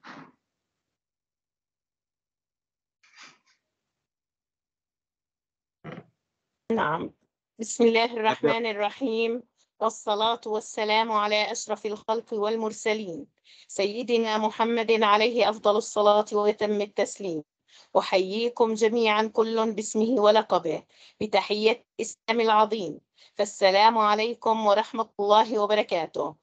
نعم بسم الله الرحمن الرحيم والصلاة والسلام على أشرف الخلق والمرسلين سيدنا محمد عليه أفضل الصلاة ويتم التسليم أحييكم جميعا كل باسمه ولقبه بتحية الإسلام العظيم فالسلام عليكم ورحمة الله وبركاته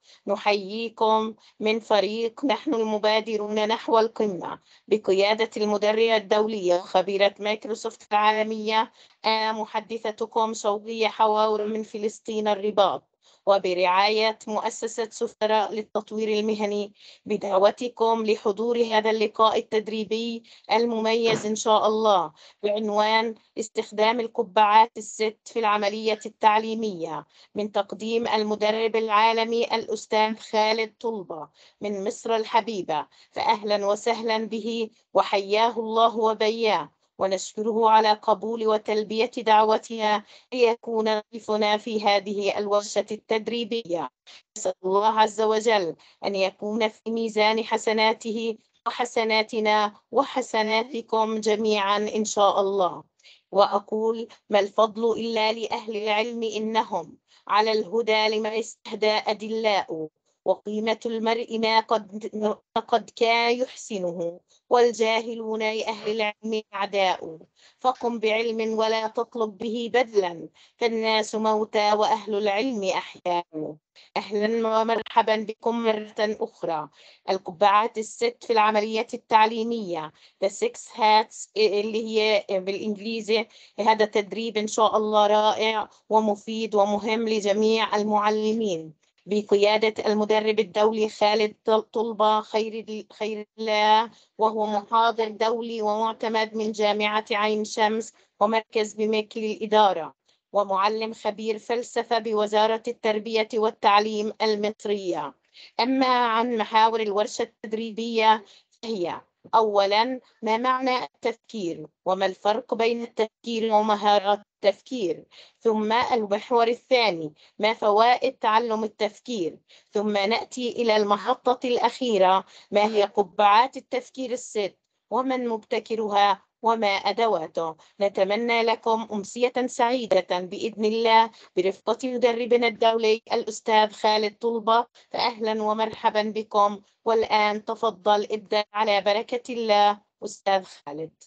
نحييكم من فريق نحن المبادرون نحو القمة بقيادة المدرعة الدولية وخبيرة مايكروسوفت العالمية أنا محدثتكم شوقية حواور من فلسطين الرباط وبرعاية مؤسسة سفراء للتطوير المهني بدعوتكم لحضور هذا اللقاء التدريبي المميز إن شاء الله بعنوان استخدام القبعات الست في العملية التعليمية من تقديم المدرب العالمي الأستاذ خالد طلبة من مصر الحبيبة فأهلا وسهلا به وحياه الله وبياه ونشكره على قبول وتلبية دعوتنا ليكون ضيفنا في هذه الورشة التدريبية نسأل الله عز وجل أن يكون في ميزان حسناته وحسناتنا وحسناتكم جميعا إن شاء الله وأقول ما الفضل إلا لأهل العلم إنهم على الهدى لمن استهدى أدلاء وقيمة المرء ما قد, قد كان يحسنه والجاهلون لأهل العلم أعداء فقم بعلم ولا تطلب به بذلا فالناس موتى وأهل العلم أحياء أهلا ومرحبا بكم مرة أخرى القبعات الست في العملية التعليمية The Six Hats اللي هي بالإنجليزي هذا تدريب إن شاء الله رائع ومفيد ومهم لجميع المعلمين بقيادة المدرب الدولي خالد طلبة خير خير الله وهو محاضر دولي ومعتمد من جامعة عين شمس ومركز بميك للإدارة ومعلم خبير فلسفة بوزارة التربية والتعليم المصرية أما عن محاور الورشة التدريبية فهي أولا ما معنى التفكير وما الفرق بين التفكير ومهارات التفكير ثم المحور الثاني ما فوائد تعلم التفكير ثم نأتي إلى المحطة الأخيرة ما هي قبعات التفكير الست ومن مبتكرها وما أدواته نتمنى لكم أمسية سعيدة بإذن الله برفقة مدربنا الدولي الأستاذ خالد طلبة فأهلا ومرحبا بكم والآن تفضل ابدأ على بركة الله أستاذ خالد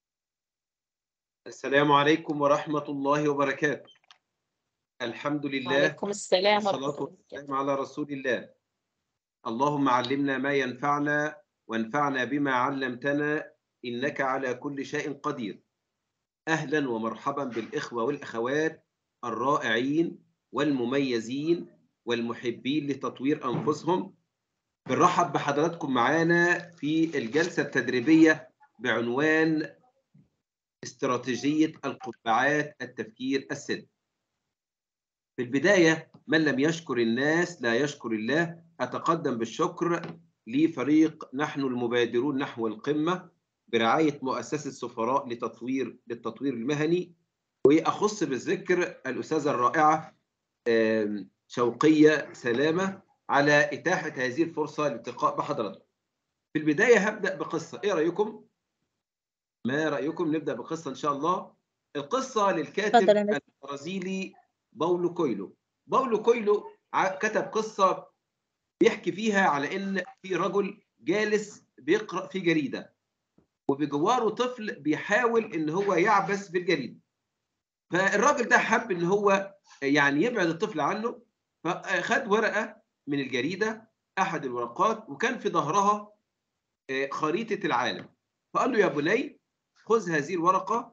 السلام عليكم ورحمة الله وبركاته الحمد لله وعليكم السلام والصلاة والسلام على رسول الله اللهم علمنا ما ينفعنا وانفعنا بما علمتنا إنك على كل شيء قدير أهلا ومرحبا بالإخوة والأخوات الرائعين والمميزين والمحبين لتطوير أنفسهم بنرحب بحضراتكم معانا في الجلسة التدريبية بعنوان استراتيجية القبعات التفكير السد في البداية من لم يشكر الناس لا يشكر الله أتقدم بالشكر لفريق نحن المبادرون نحو القمة برعاية مؤسسة سفراء لتطوير للتطوير المهني وأخص بالذكر الأستاذة الرائعة شوقية سلامة على إتاحة هذه الفرصة للالتقاء بحضراتكم. في البداية هبدأ بقصة، إيه رأيكم؟ ما رأيكم نبدأ بقصة إن شاء الله؟ القصة للكاتب البرازيلي باولو كويلو. باولو كويلو كتب قصة بيحكي فيها على إن في رجل جالس بيقرأ في جريدة وبجواره طفل بيحاول إن هو يعبث في الجريدة. فالراجل ده حب إن هو يعني يبعد الطفل عنه فخد ورقة من الجريدة أحد الورقات وكان في ظهرها خريطة العالم فقال له يا بني خذ هذه الورقة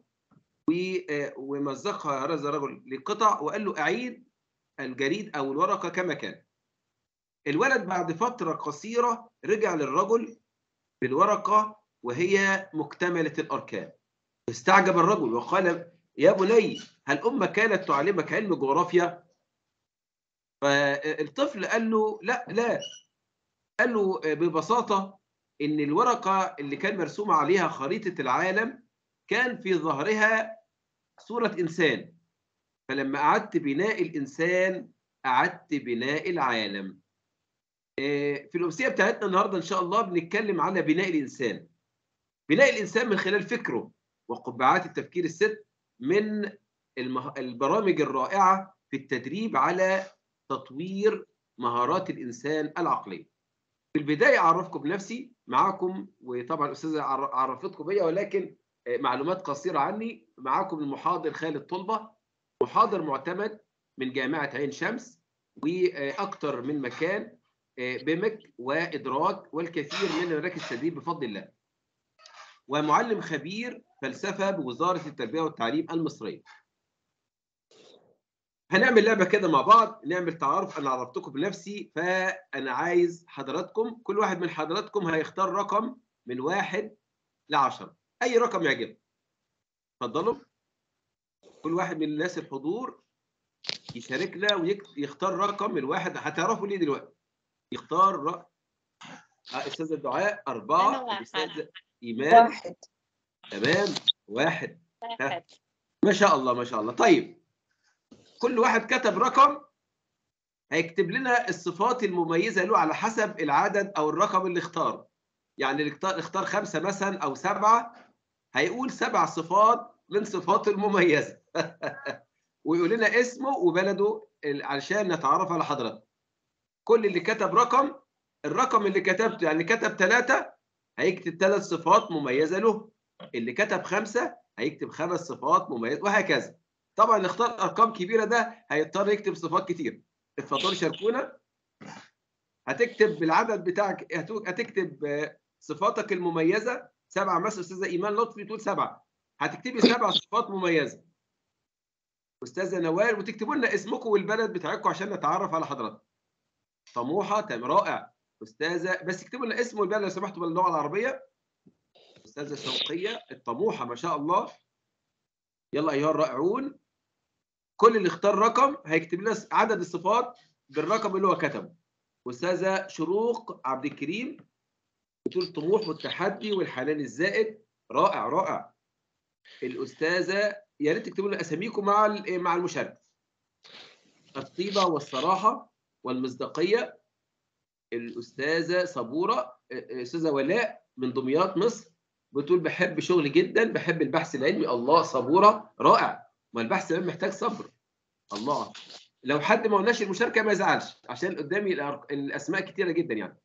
ومزقها هذا الرجل لقطع وقال له أعيد الجريد أو الورقة كما كان الولد بعد فترة قصيرة رجع للرجل بالورقة وهي مكتملة الأركان استعجب الرجل وقال يا بني هل أمك كانت تعلمك علم جغرافيا فالطفل قال له لا لا قال له ببساطة إن الورقة اللي كان مرسوم عليها خريطة العالم كان في ظهرها صورة إنسان فلما أعدت بناء الإنسان أعدت بناء العالم في الأمسية بتاعتنا النهارده إن شاء الله بنتكلم على بناء الإنسان. بناء الإنسان من خلال فكره وقبعات التفكير الست من المه... البرامج الرائعة في التدريب على تطوير مهارات الإنسان العقلية. في البداية أعرفكم بنفسي معاكم وطبعا الأستاذة عرفتكم بيا ولكن معلومات قصيرة عني معاكم المحاضر خالد طلبة محاضر معتمد من جامعة عين شمس وأكثر من مكان بمك وإدراك والكثير من مراكز التدريب بفضل الله ومعلم خبير فلسفة بوزارة التربية والتعليم المصرية هنعمل لعبة كده مع بعض نعمل تعارف أنا عرفتكم بنفسي فأنا عايز حضراتكم كل واحد من حضراتكم هيختار رقم من واحد لعشرة أي رقم يعجبك اتفضلوا كل واحد من الناس الحضور يشاركنا ويختار رقم من واحد هتعرفوا ليه دلوقتي يختار رقم استاذه دعاء اربعه استاذه ايمان واحد تمام واحد واحد ما شاء الله ما شاء الله طيب كل واحد كتب رقم هيكتب لنا الصفات المميزه له على حسب العدد او الرقم اللي اختاره يعني اللي اختار اختار خمسه مثلا او سبعه هيقول سبع صفات من صفاته المميزه ويقول لنا اسمه وبلده علشان نتعرف على حضرتك كل اللي كتب رقم الرقم اللي كتبته يعني كتب ثلاثة هيكتب ثلاث صفات مميزة له اللي كتب خمسة هيكتب خمس صفات مميزة وهكذا طبعا اللي اختار أرقام كبيرة ده هيضطر يكتب صفات كتير اتفضلوا شاركونا هتكتب بالعدد بتاعك هتكتب صفاتك المميزة سبعة مثلا أستاذة إيمان لطفي تقول سبعة هتكتبي سبع صفات مميزة أستاذة نوال وتكتبوا لنا اسمكم والبلد بتاعكم عشان نتعرف على حضرتك طموحة تمام رائع أستاذة بس اكتبوا لنا اسم والبلد لو سمحتوا باللغة العربية أستاذة شوقية الطموحة ما شاء الله يلا أيها الرائعون كل اللي اختار رقم هيكتب لنا عدد الصفات بالرقم اللي هو كتبه أستاذة شروق عبد الكريم بتقول الطموح والتحدي والحنان الزائد رائع رائع الأستاذة يا ريت تكتبوا لنا أساميكم مع مع المشاركة الطيبة والصراحة والمصداقية الأستاذة صبورة أستاذة ولاء من دمياط مصر بتقول بحب شغلي جدا بحب البحث العلمي الله صبورة رائع ما البحث العلمي محتاج صبر الله لو حد ما قلناش المشاركة ما يزعلش عشان قدامي الأسماء كتيرة جدا يعني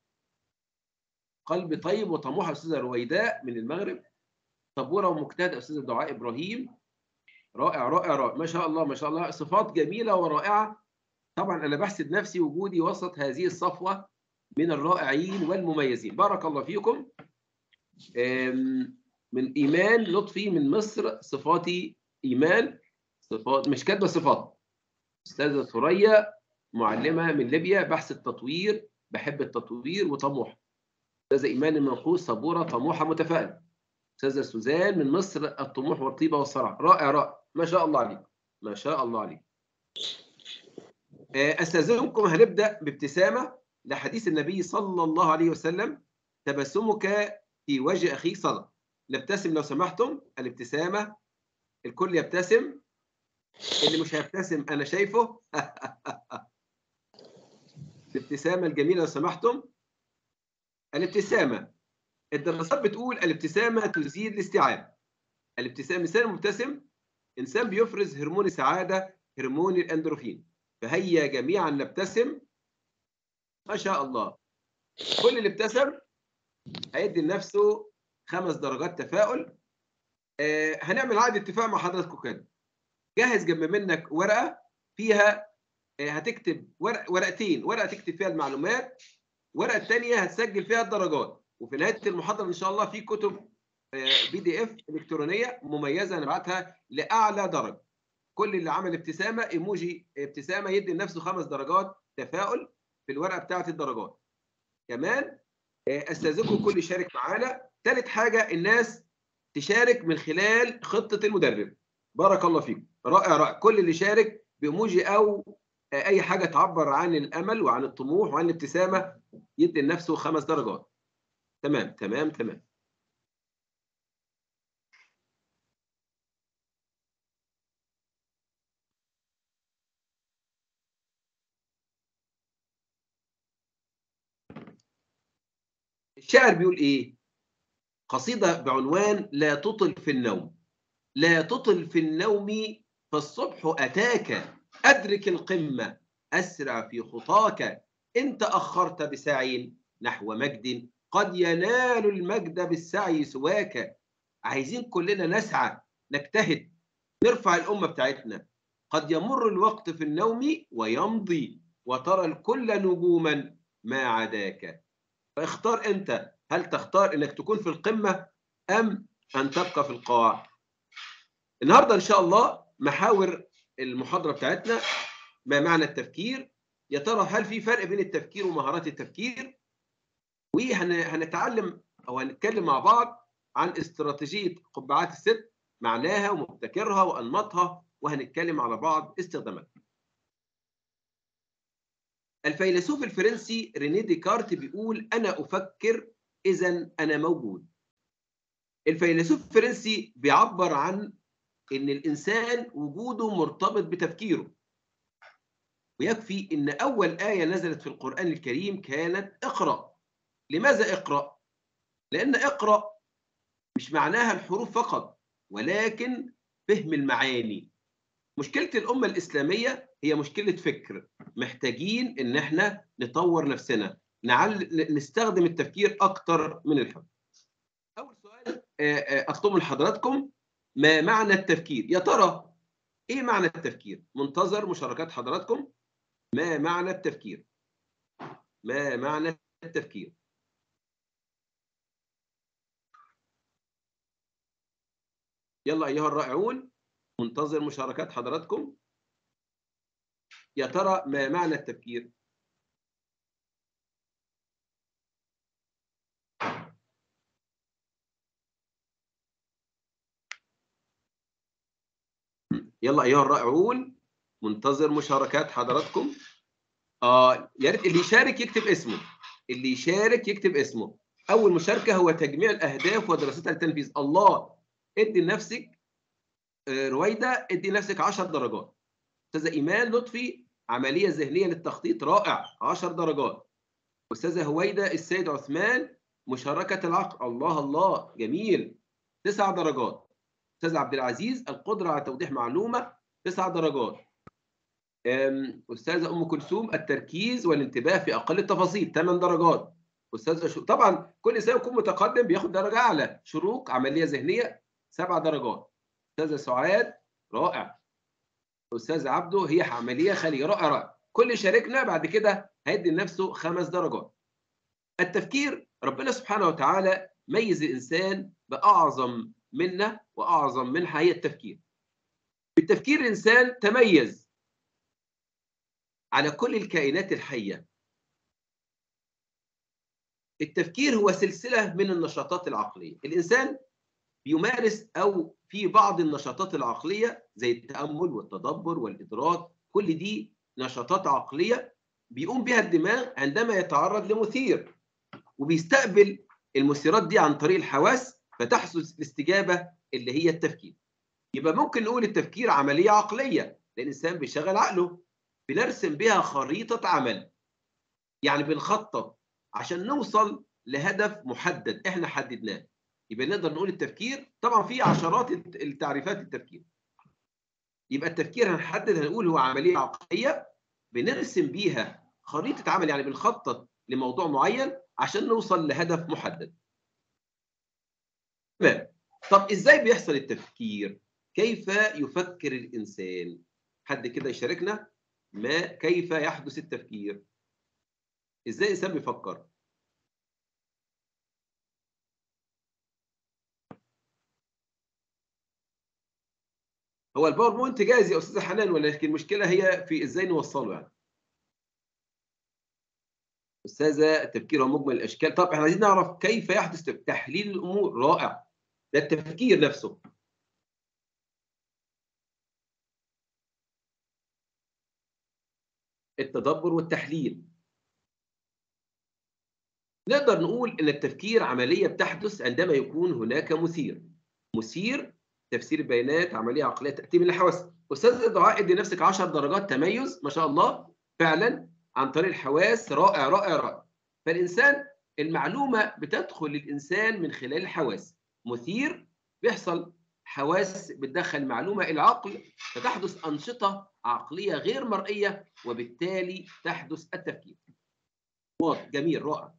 قلبي طيب وطموح أستاذة رويداء من المغرب صبورة ومجتهدة أستاذة دعاء إبراهيم رائع رائع رائع ما شاء الله ما شاء الله صفات جميلة ورائعة طبعا أنا بحسد نفسي وجودي وسط هذه الصفوة من الرائعين والمميزين بارك الله فيكم من إيمان لطفي من مصر صفاتي إيمان صفات مش كاتبة صفات أستاذة ثريا معلمة من ليبيا بحث التطوير بحب التطوير وطموح أستاذة إيمان المنقوص صبورة طموحة متفائلة أستاذة سوزان من مصر الطموح والطيبة والصراحة رائع رائع ما شاء الله عليك ما شاء الله عليك استاذنكم هنبدا بابتسامه لحديث النبي صلى الله عليه وسلم تبسمك في وجه اخيك صدقه نبتسم لو سمحتم الابتسامه الكل يبتسم اللي مش هيبتسم انا شايفه الابتسامه الجميله لو سمحتم الابتسامه الدراسات بتقول الابتسامه تزيد الاستيعاب الابتسامه انسان مبتسم انسان بيفرز هرمون السعاده هرمون الاندروفين فهيا جميعا نبتسم ما شاء الله كل اللي ابتسم هيدي لنفسه خمس درجات تفاؤل آه هنعمل عقد اتفاق مع حضراتكم كده جهز جنب منك ورقه فيها آه هتكتب ورق ورقتين ورقه تكتب فيها المعلومات ورقه الثانيه هتسجل فيها الدرجات وفي نهايه المحاضره ان شاء الله في كتب بي دي اف الكترونيه مميزه نبعتها لاعلى درجه كل اللي عمل ابتسامه ايموجي ابتسامه يدي لنفسه خمس درجات تفاؤل في الورقه بتاعه الدرجات كمان استاذنكم كل يشارك معانا ثالث حاجه الناس تشارك من خلال خطه المدرب بارك الله فيكم رائع رائع كل اللي شارك بايموجي او اي حاجه تعبر عن الامل وعن الطموح وعن الابتسامه يدي لنفسه خمس درجات تمام تمام تمام الشاعر بيقول ايه قصيده بعنوان لا تطل في النوم لا تطل في النوم فالصبح اتاك ادرك القمه اسرع في خطاك ان تاخرت بسعي نحو مجد قد ينال المجد بالسعي سواك عايزين كلنا نسعى نجتهد نرفع الامه بتاعتنا قد يمر الوقت في النوم ويمضي وترى الكل نجوما ما عداك فاختار انت هل تختار انك تكون في القمه ام ان تبقى في القاع النهارده ان شاء الله محاور المحاضره بتاعتنا ما معنى التفكير يا ترى هل في فرق بين التفكير ومهارات التفكير وهنتعلم او هنتكلم مع بعض عن استراتيجيه قبعات الست معناها ومبتكرها وانماطها وهنتكلم على بعض استخداماتها الفيلسوف الفرنسي ريني ديكارت بيقول انا افكر اذا انا موجود الفيلسوف الفرنسي بيعبر عن ان الانسان وجوده مرتبط بتفكيره ويكفي ان اول ايه نزلت في القران الكريم كانت اقرا لماذا اقرا لان اقرا مش معناها الحروف فقط ولكن فهم المعاني مشكله الامه الاسلاميه هي مشكله فكر محتاجين ان احنا نطور نفسنا نعل... نستخدم التفكير اكتر من الحفظ اول سؤال اطلبه لحضراتكم ما معنى التفكير يا ترى ايه معنى التفكير منتظر مشاركات حضراتكم ما معنى التفكير ما معنى التفكير يلا ايها الرائعون منتظر مشاركات حضراتكم يا ترى ما معنى التفكير يلا ايها الرائعون منتظر مشاركات حضراتكم اه يا ريت اللي يشارك يكتب اسمه اللي يشارك يكتب اسمه اول مشاركه هو تجميع الاهداف ودراستها للتنفيذ الله ادي لنفسك آه رويده ادي لنفسك 10 درجات استاذه ايمان لطفي عمليه ذهنيه للتخطيط رائع 10 درجات استاذه هويده السيد عثمان مشاركه العقل الله الله جميل 9 درجات استاذ عبد العزيز القدره على توضيح معلومه 9 درجات استاذه ام كلثوم التركيز والانتباه في اقل التفاصيل 8 درجات استاذه شو... طبعا كل انسان يكون متقدم بياخد درجه اعلى شروق عمليه ذهنيه 7 درجات استاذه سعاد رائع استاذ عبده هي عمليه خليه رائع رائع كل شاركنا بعد كده هيدي لنفسه خمس درجات التفكير ربنا سبحانه وتعالى ميز الانسان باعظم منه واعظم منها هي التفكير بالتفكير الانسان تميز على كل الكائنات الحيه التفكير هو سلسله من النشاطات العقليه الانسان بيمارس او في بعض النشاطات العقليه زي التامل والتدبر والادراك كل دي نشاطات عقليه بيقوم بها الدماغ عندما يتعرض لمثير وبيستقبل المثيرات دي عن طريق الحواس فتحدث الاستجابه اللي هي التفكير يبقى ممكن نقول التفكير عمليه عقليه لان الانسان بيشغل عقله بنرسم بها خريطه عمل يعني بنخطط عشان نوصل لهدف محدد احنا حددناه يبقى نقدر نقول التفكير طبعا في عشرات التعريفات للتفكير يبقى التفكير هنحدد هنقول هو عمليه عقليه بنرسم بيها خريطه عمل يعني بنخطط لموضوع معين عشان نوصل لهدف محدد تمام طب ازاي بيحصل التفكير كيف يفكر الانسان حد كده يشاركنا ما كيف يحدث التفكير ازاي الانسان بيفكر هو الباوربوينت جاهز يا استاذه حنان ولكن المشكله هي في ازاي نوصله يعني استاذه التفكير هو مجمل الاشكال طب احنا عايزين نعرف كيف يحدث تحليل الامور رائع ده التفكير نفسه التدبر والتحليل نقدر نقول ان التفكير عمليه بتحدث عندما يكون هناك مثير مثير تفسير البيانات عمليه عقليه تاتي من الحواس استاذ دعاء ادي نفسك 10 درجات تميز ما شاء الله فعلا عن طريق الحواس رائع رائع رائع فالانسان المعلومه بتدخل للانسان من خلال الحواس مثير بيحصل حواس بتدخل معلومه الى العقل فتحدث انشطه عقليه غير مرئيه وبالتالي تحدث التفكير واضح جميل رائع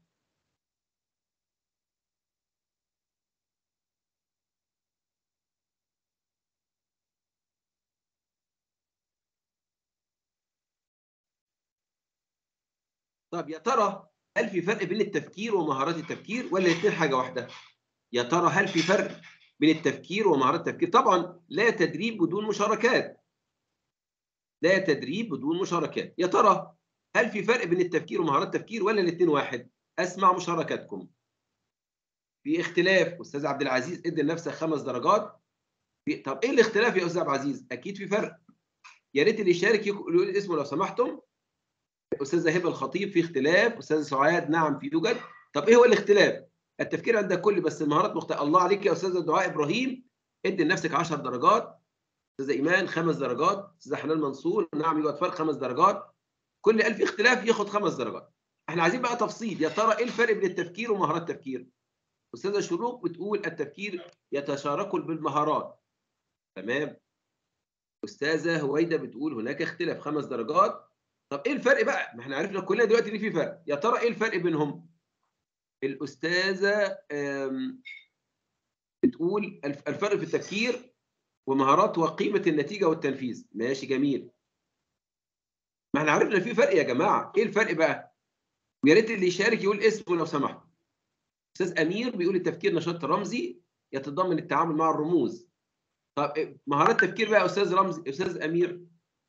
طب يا ترى هل في فرق بين التفكير ومهارات التفكير ولا الاثنين حاجه واحده؟ يا ترى هل في فرق بين التفكير ومهارات التفكير؟ طبعا لا تدريب بدون مشاركات. لا تدريب بدون مشاركات. يا ترى هل في فرق بين التفكير ومهارات التفكير ولا الاثنين واحد؟ اسمع مشاركاتكم. في اختلاف استاذ عبد العزيز ادي لنفسك خمس درجات. في... طب ايه الاختلاف يا استاذ عبد العزيز؟ اكيد في فرق. يا ريت اللي يشارك يقول اسمه لو سمحتم. استاذه هبه الخطيب في اختلاف استاذه سعاد نعم في يوجد طب ايه هو الاختلاف التفكير عند الكل بس المهارات مختلفه الله عليك يا استاذه دعاء ابراهيم ادي لنفسك 10 درجات استاذه ايمان خمس درجات استاذه حنان منصور نعم يوجد فرق خمس درجات كل ألف اختلاف ياخد خمس درجات احنا عايزين بقى تفصيل يا ترى ايه الفرق بين التفكير ومهارات التفكير استاذه شروق بتقول التفكير يتشارك بالمهارات تمام استاذه هويده بتقول هناك اختلاف خمس درجات طب ايه الفرق بقى؟ ما احنا عرفنا كلنا دلوقتي ان في فرق، يا ترى ايه الفرق بينهم؟ الاستاذه بتقول الفرق في التفكير ومهارات وقيمه النتيجه والتنفيذ، ماشي جميل. ما احنا عرفنا في فرق يا جماعه، ايه الفرق بقى؟ ويا ريت اللي يشارك يقول اسمه لو سمحت. استاذ امير بيقول التفكير نشاط رمزي يتضمن التعامل مع الرموز. طب مهارات التفكير بقى يا استاذ رمزي استاذ امير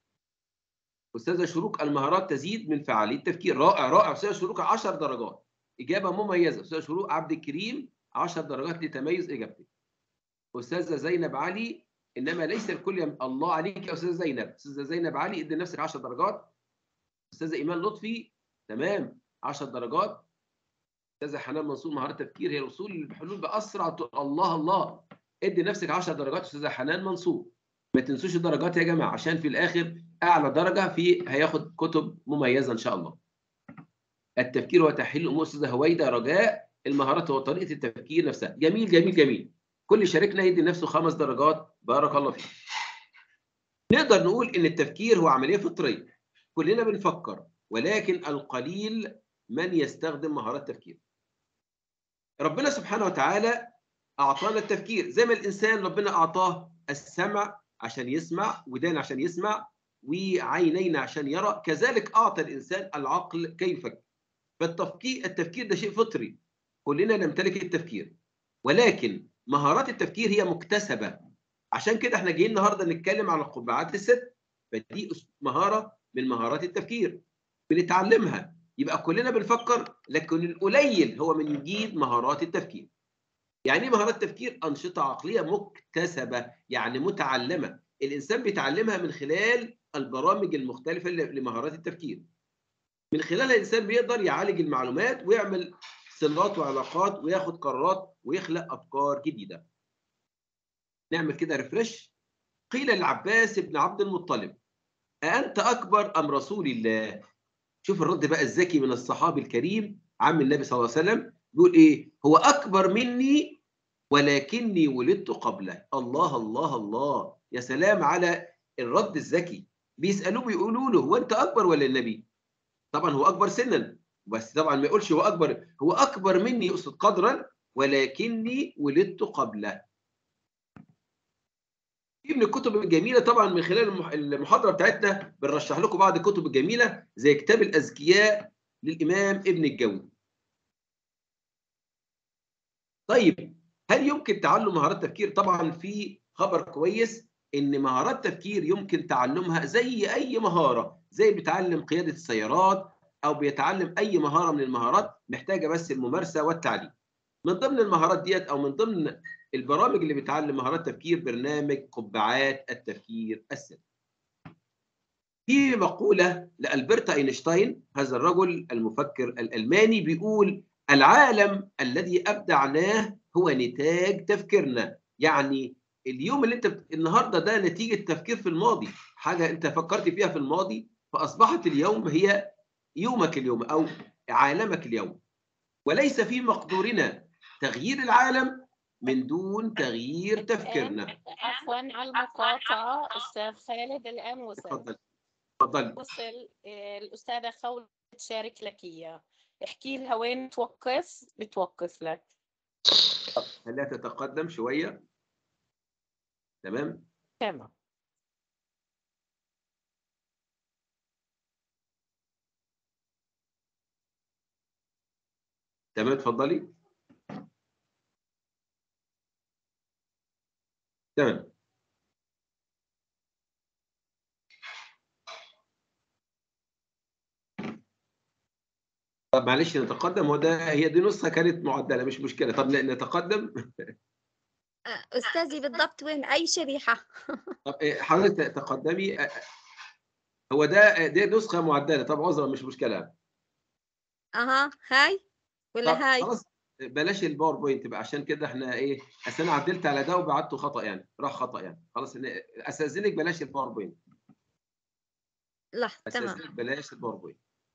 استاذه شروق المهارات تزيد من فعاليه التفكير رائع رائع استاذه شروق 10 درجات اجابه مميزه استاذه شروق عبد الكريم 10 درجات لتميز اجابتك استاذه زينب علي انما ليس الكل يم... الله عليك يا استاذه زينب استاذه زينب علي ادي لنفسك 10 درجات استاذه ايمان لطفي تمام 10 درجات استاذه حنان منصور مهارات التفكير هي الوصول للحلول باسرع الله الله ادي نفسك 10 درجات استاذه حنان منصور ما تنسوش الدرجات يا جماعه عشان في الاخر اعلى درجه في هياخد كتب مميزه ان شاء الله. التفكير وتحليل الامور استاذه هويده رجاء المهارات وطريقه التفكير نفسها جميل جميل جميل. كل شاركنا يدي نفسه خمس درجات بارك الله فيك. نقدر نقول ان التفكير هو عمليه فطريه كلنا بنفكر ولكن القليل من يستخدم مهارات التفكير. ربنا سبحانه وتعالى اعطانا التفكير زي ما الانسان ربنا اعطاه السمع عشان يسمع ودان عشان يسمع وعينين عشان يرى كذلك أعطى الإنسان العقل كيف فالتفكير التفكير ده شيء فطري كلنا نمتلك التفكير ولكن مهارات التفكير هي مكتسبة عشان كده احنا جايين النهارده نتكلم على القبعات الست فدي مهارة من مهارات التفكير بنتعلمها يبقى كلنا بنفكر لكن القليل هو من يجيد مهارات التفكير يعني ايه مهارات التفكير انشطه عقليه مكتسبه يعني متعلمه الانسان بيتعلمها من خلال البرامج المختلفه لمهارات التفكير من خلالها الانسان بيقدر يعالج المعلومات ويعمل صلات وعلاقات وياخد قرارات ويخلق افكار جديده نعمل كده ريفرش قيل للعباس بن عبد المطلب أأنت أكبر أم رسول الله؟ شوف الرد بقى الذكي من الصحابي الكريم عم النبي صلى الله عليه وسلم بيقول إيه؟ هو أكبر مني ولكني ولدت قبله الله الله الله يا سلام على الرد الذكي بيسألوه بيقولوا له هو أنت أكبر ولا النبي؟ طبعا هو أكبر سنا بس طبعا ما يقولش هو أكبر هو أكبر مني يقصد قدرا ولكني ولدت قبله في من الكتب الجميله طبعا من خلال المحاضره بتاعتنا بنرشح لكم بعض الكتب الجميله زي كتاب الاذكياء للامام ابن الجوزي. طيب هل يمكن تعلم مهارات التفكير؟ طبعا في خبر كويس ان مهارات التفكير يمكن تعلمها زي اي مهاره، زي بيتعلم قياده السيارات او بيتعلم اي مهاره من المهارات محتاجه بس الممارسه والتعليم. من ضمن المهارات ديت او من ضمن البرامج اللي بتعلم مهارات تفكير برنامج قبعات التفكير السري. في مقولة لألبرت أينشتاين هذا الرجل المفكر الألماني بيقول العالم الذي أبدعناه هو نتاج تفكيرنا يعني اليوم اللي انت النهارده ده نتيجة تفكير في الماضي حاجة انت فكرت فيها في الماضي فأصبحت اليوم هي يومك اليوم أو عالمك اليوم وليس في مقدورنا تغيير العالم من دون تغيير تفكيرنا عفوا على المقاطعة أستاذ خالد الآن وصل تفضل تفضل وصل آه، الأستاذة خولة تشارك لك إياه احكي لها وين توقف بتوقف لك خليها تتقدم شويه تمام تمام تمام اتفضلي تمام طب معلش نتقدم هو ده هي دي نسخه كانت معدله مش مشكله طب ن- نتقدم أستاذي بالضبط وين أي شريحة طب إيه، حضرتك تقدمي أ- هو ده دي نسخه معدله طب عذرا مش مشكله أها هاي ولا طب هاي خلاص بلاش الباوربوينت بقى عشان كده احنا ايه اصل انا عدلت على ده وبعته خطا يعني راح خطا يعني خلاص إن- استاذنك بلاش الباوربوينت لحظة تمام استاذنك بلاش الباوربوينت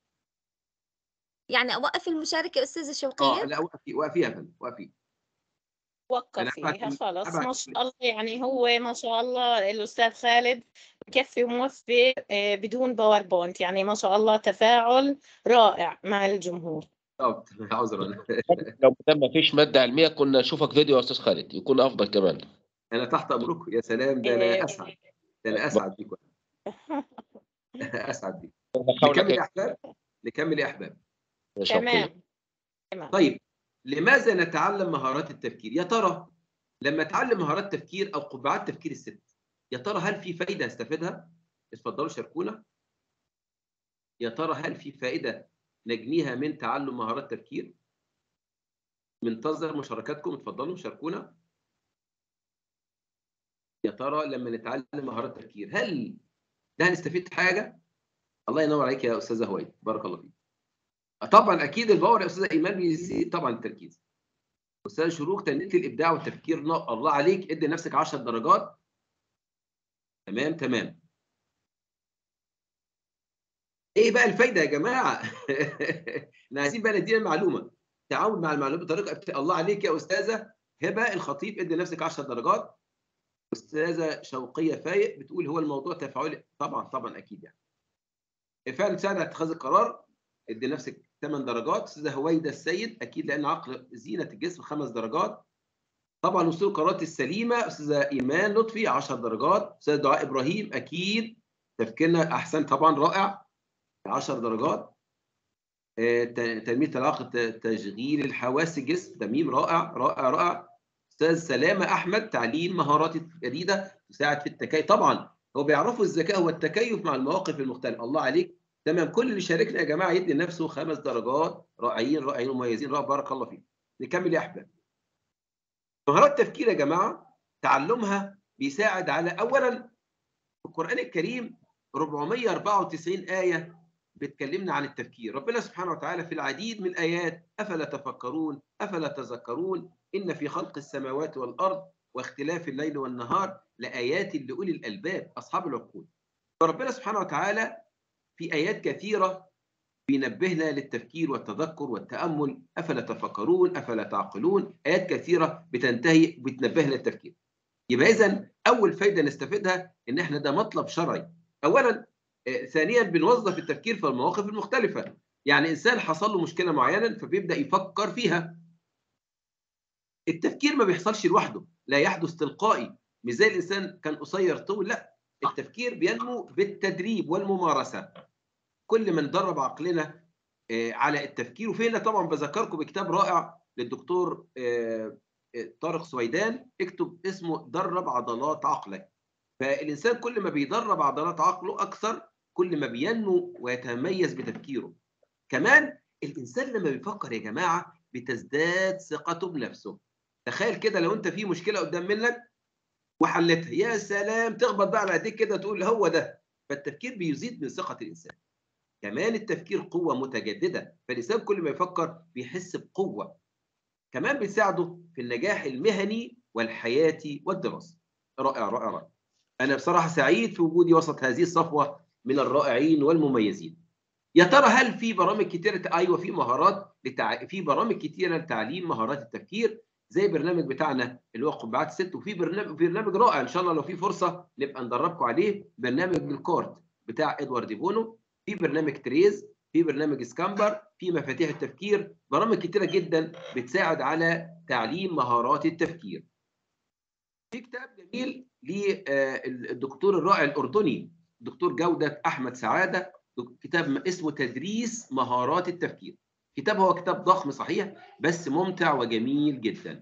يعني أوقف المشاركة أستاذة اه شوقية لا وقفي وقفي يا فندم وقفي أنا وقفيها أبعت- خلص أبعت- ما شاء الله يعني هو ما شاء الله الأستاذ خالد مكفي وموفي آه، بدون باوربوينت يعني ما شاء الله تفاعل رائع مع الجمهور طب عذرا لو ما ما فيش ماده علميه كنا نشوفك فيديو يا استاذ خالد يكون افضل كمان انا تحت امركم يا سلام ده إيه. انا اسعد ده انا اسعد بيكم اسعد بيكم حاولك نكمل يا يا احباب نكمل يا احباب شوقية. تمام تمام طيب لماذا نتعلم مهارات التفكير يا ترى لما اتعلم مهارات تفكير او قبعات تفكير الست يا ترى هل في فايده استفيدها اتفضلوا شاركونا يا ترى هل في فائده نجنيها من تعلم مهارات تفكير منتظر مشاركاتكم اتفضلوا شاركونا يا ترى لما نتعلم مهارات تفكير هل ده هنستفيد حاجه الله ينور عليك يا استاذه هويد بارك الله فيك طبعا اكيد الباور يا استاذه ايمان بيزيد طبعا التركيز استاذ شروق تنميه الابداع والتفكير نا- الله عليك ادي نفسك 10 درجات تمام تمام ايه بقى الفايده يا جماعه احنا عايزين بقى ندينا المعلومه تعامل مع المعلومات بطريقه الله عليك يا استاذه هبه الخطيب ادي نفسك 10 درجات استاذه شوقيه فايق بتقول هو الموضوع تفاعلي طبعا طبعا اكيد يعني فعلا تساعد على اتخاذ القرار ادي نفسك 8 درجات استاذه هويده السيد اكيد لان عقل زينه الجسم خمس درجات طبعا وصول القرارات السليمه استاذه ايمان لطفي 10 درجات استاذه دعاء ابراهيم اكيد تفكيرنا احسن طبعا رائع 10 درجات آه، ت- تنميه العقل ت- تشغيل الحواس الجسم تميم رائع رائع رائع استاذ سلامه احمد تعليم مهارات جديده تساعد في التكيف طبعا هو بيعرفوا الذكاء هو التكيف مع المواقف المختلفه الله عليك تمام كل اللي شاركنا يا جماعه يدي لنفسه خمس درجات رائعين رائعين مميزين رائع بارك الله فيك نكمل يا احباب مهارات التفكير يا جماعه تعلمها بيساعد على اولا في القران الكريم 494 ايه بتكلمنا عن التفكير ربنا سبحانه وتعالى في العديد من الآيات أفلا تفكرون أفلا تذكرون إن في خلق السماوات والأرض واختلاف الليل والنهار لآيات لأولي الألباب أصحاب العقول فربنا سبحانه وتعالى في آيات كثيرة بينبهنا للتفكير والتذكر والتأمل أفلا تفكرون أفلا تعقلون آيات كثيرة بتنتهي بتنبهنا للتفكير يبقى إذا أول فايدة نستفيدها إن إحنا ده مطلب شرعي أولا آه، ثانيا بنوظف التفكير في المواقف المختلفة يعني إنسان حصل له مشكلة معينة فبيبدأ يفكر فيها التفكير ما بيحصلش لوحده لا يحدث تلقائي مش زي الإنسان كان قصير طول لا التفكير بينمو بالتدريب والممارسة كل ما ندرب عقلنا آه، على التفكير وفينا طبعا بذكركم بكتاب رائع للدكتور آه، آه، طارق سويدان اكتب اسمه درب عضلات عقلك فالإنسان كل ما بيدرب عضلات عقله أكثر كل ما بينمو ويتميز بتفكيره كمان الإنسان لما بيفكر يا جماعة بتزداد ثقته بنفسه تخيل كده لو أنت في مشكلة قدام منك وحلتها يا سلام تخبط بقى على ايديك كده تقول هو ده فالتفكير بيزيد من ثقة الإنسان كمان التفكير قوة متجددة فالإنسان كل ما يفكر بيحس بقوة كمان بيساعده في النجاح المهني والحياتي والدراسي رائع رائع رائع أنا بصراحة سعيد في وجودي وسط هذه الصفوة من الرائعين والمميزين يا ترى هل في برامج كتيرة أيوة في مهارات لتع... في برامج كتيره لتعليم مهارات التفكير زي برنامج بتاعنا اللي هو قبعات الست وفي برنامج برنامج رائع ان شاء الله لو في فرصه نبقى ندربكم عليه برنامج بالكورت بتاع ادوارد بونو في برنامج تريز في برنامج سكامبر في مفاتيح التفكير برامج كتيره جدا بتساعد على تعليم مهارات التفكير في كتاب جميل للدكتور الرائع الاردني دكتور جوده احمد سعاده كتاب اسمه تدريس مهارات التفكير كتاب هو كتاب ضخم صحيح بس ممتع وجميل جدا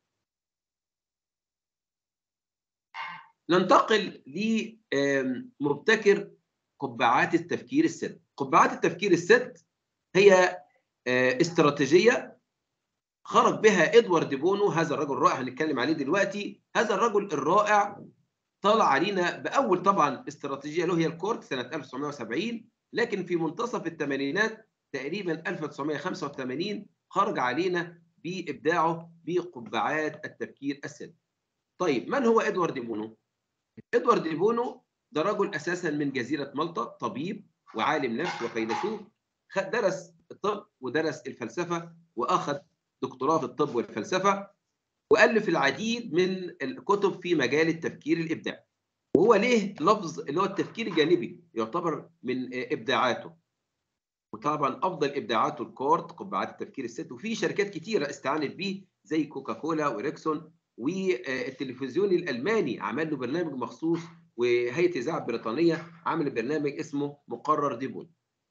ننتقل لمبتكر قبعات التفكير الست قبعات التفكير الست هي استراتيجيه خرج بها ادوارد بونو هذا الرجل الرائع هنتكلم عليه دلوقتي هذا الرجل الرائع طلع علينا باول طبعا استراتيجيه له هي الكورت سنه 1970 لكن في منتصف الثمانينات تقريبا 1985 خرج علينا بابداعه بقبعات التفكير الست. طيب من هو ادوارد بونو؟ ادوارد بونو ده رجل اساسا من جزيره مالطا طبيب وعالم نفس وفيلسوف درس الطب ودرس الفلسفه واخذ دكتوراه في الطب والفلسفه والف العديد من الكتب في مجال التفكير الابداعي. وهو ليه لفظ اللي هو التفكير الجانبي يعتبر من ابداعاته. وطبعا افضل ابداعاته الكورت قبعات التفكير الست وفي شركات كتيره استعانت بيه زي كوكاكولا وريكسون والتلفزيون الالماني عمل له برنامج مخصوص وهيئه الاذاعه البريطانيه عملت برنامج اسمه مقرر ديبون.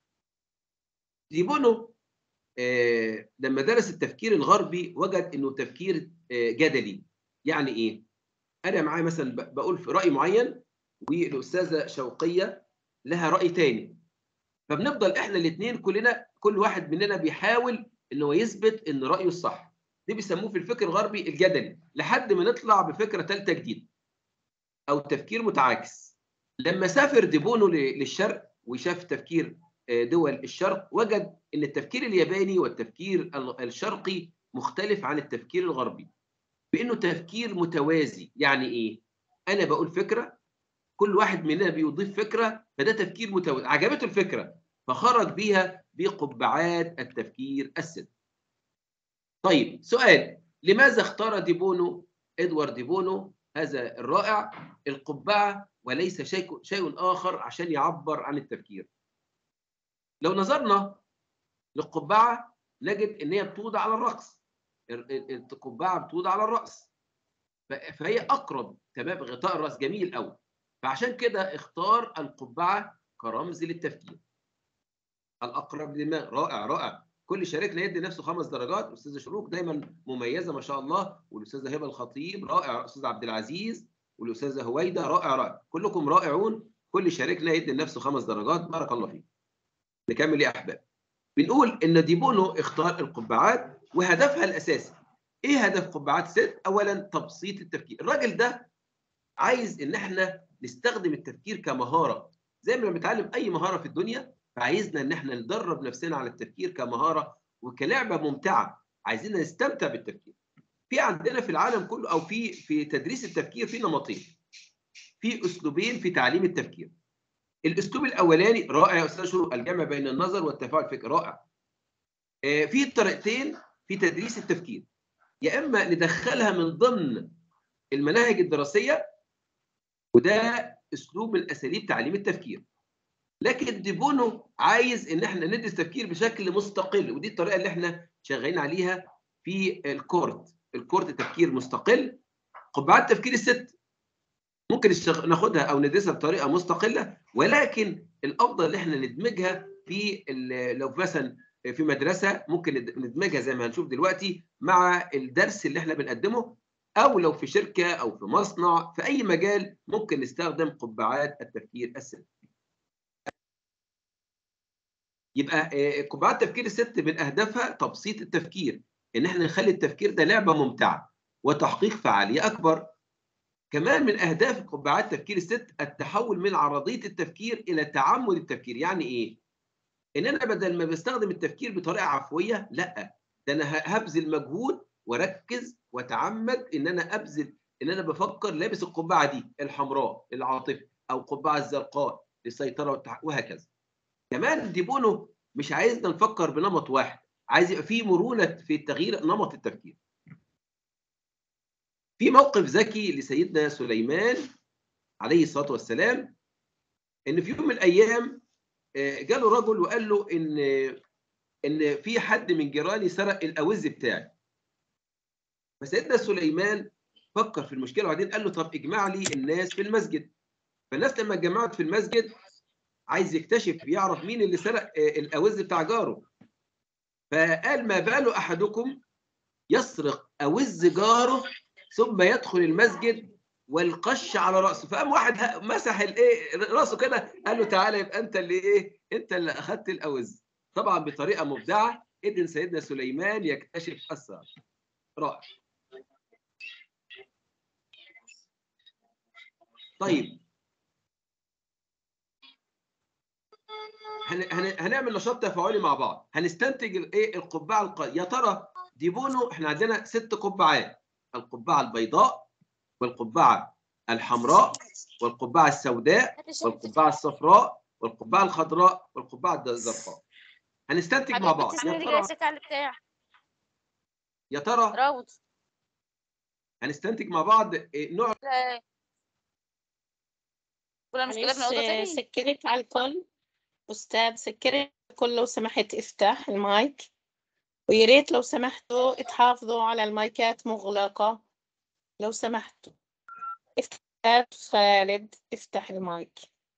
ديبونو آه لما درس التفكير الغربي وجد انه تفكير آه جدلي يعني ايه؟ انا معايا مثلا بقول في راي معين والاستاذه شوقيه لها راي تاني فبنفضل احنا الاثنين كلنا كل واحد مننا بيحاول ان هو يثبت ان رايه الصح دي بيسموه في الفكر الغربي الجدلي لحد ما نطلع بفكره ثالثه جديده او تفكير متعاكس لما سافر ديبونو للشرق وشاف تفكير دول الشرق وجد ان التفكير الياباني والتفكير الشرقي مختلف عن التفكير الغربي بانه تفكير متوازي يعني ايه انا بقول فكره كل واحد مننا بيضيف فكره فده تفكير متوازي عجبته الفكره فخرج بيها بقبعات التفكير الست طيب سؤال لماذا اختار ديبونو ادوارد ديبونو هذا الرائع القبعه وليس شيء شيء اخر عشان يعبر عن التفكير لو نظرنا للقبعه نجد ان هي بتوضع على الرأس القبعه بتوضع على الرأس فهي اقرب تمام غطاء الراس جميل قوي فعشان كده اختار القبعه كرمز للتفكير الاقرب للدماغ رائع رائع كل شريكنا يدي نفسه خمس درجات استاذه شروق دايما مميزه ما شاء الله والاستاذه هبه الخطيب رائع الاستاذ عبد العزيز والاستاذه هويده رائع رائع كلكم رائعون كل شريكنا يدي لنفسه خمس درجات بارك الله فيك نكمل يا احباب بنقول ان ديبونو اختار القبعات وهدفها الاساسي ايه هدف قبعات ست اولا تبسيط التفكير الراجل ده عايز ان احنا نستخدم التفكير كمهاره زي ما بنتعلم اي مهاره في الدنيا فعايزنا ان احنا ندرب نفسنا على التفكير كمهاره وكلعبه ممتعه عايزين نستمتع بالتفكير في عندنا في العالم كله او في في تدريس التفكير في نمطين في اسلوبين في تعليم التفكير الاسلوب الاولاني رائع يا استاذ شروق الجمع بين النظر والتفاعل الفكري رائع في طريقتين في تدريس التفكير يا اما ندخلها من ضمن المناهج الدراسيه وده اسلوب من اساليب تعليم التفكير لكن ديبونو عايز ان احنا ندرس تفكير بشكل مستقل ودي الطريقه اللي احنا شغالين عليها في الكورت الكورت تفكير مستقل قبعات تفكير الست ممكن ناخدها او ندرسها بطريقه مستقله ولكن الافضل ان احنا ندمجها في لو مثلا في مدرسه ممكن ندمجها زي ما هنشوف دلوقتي مع الدرس اللي احنا بنقدمه او لو في شركه او في مصنع في اي مجال ممكن نستخدم قبعات التفكير الست. يبقى قبعات تفكير الست من اهدافها تبسيط التفكير ان احنا نخلي التفكير ده لعبه ممتعه وتحقيق فعاليه اكبر. كمان من اهداف قبعات تفكير الست التحول من عرضيه التفكير الى تعمد التفكير يعني ايه؟ ان انا بدل ما بستخدم التفكير بطريقه عفويه لا ده انا هبذل مجهود واركز واتعمد ان انا ابذل ان انا بفكر لابس القبعه دي الحمراء العاطفه او القبعه الزرقاء للسيطره وهكذا. كمان ديبونو مش عايزنا نفكر بنمط واحد عايز يبقى في مرونه في تغيير نمط التفكير في موقف ذكي لسيدنا سليمان عليه الصلاه والسلام ان في يوم من الايام آه، جاله رجل وقال له ان ان في حد من جيراني سرق الاوز بتاعي فسيدنا سليمان فكر في المشكله وبعدين قال له طب اجمع لي الناس في المسجد فالناس لما اتجمعت في المسجد عايز يكتشف يعرف مين اللي سرق آه، الاوز بتاع جاره فقال ما بال احدكم يسرق اوز جاره ثم يدخل المسجد والقش على راسه فقام واحد ه- مسح الايه راسه كده قال له تعالى يبقى انت اللي ايه انت اللي اخذت الاوز طبعا بطريقه مبدعه اذن سيدنا سليمان يكتشف السر رائع طيب هن... هن... هنعمل نشاط تفاعلي مع بعض هنستنتج الايه القبعه الق... يا ترى دي بونو احنا عندنا ست قبعات القبعه البيضاء والقبعه الحمراء والقبعه السوداء والقبعه الصفراء والقبعه الخضراء والقبعه الزرقاء هنستنتج مع بعض يا تسمعني ترى جايزك على بتاع يا ترى راوض هنستنتج مع بعض إيه نوع لا ولا مشكلة في نقطة معلش تانية سكرت على الكل أستاذ سكرت الكل لو سمحت افتح المايك ويا ريت لو سمحتوا تحافظوا على المايكات مغلقة لو سمحتوا افتح خالد افتح المايك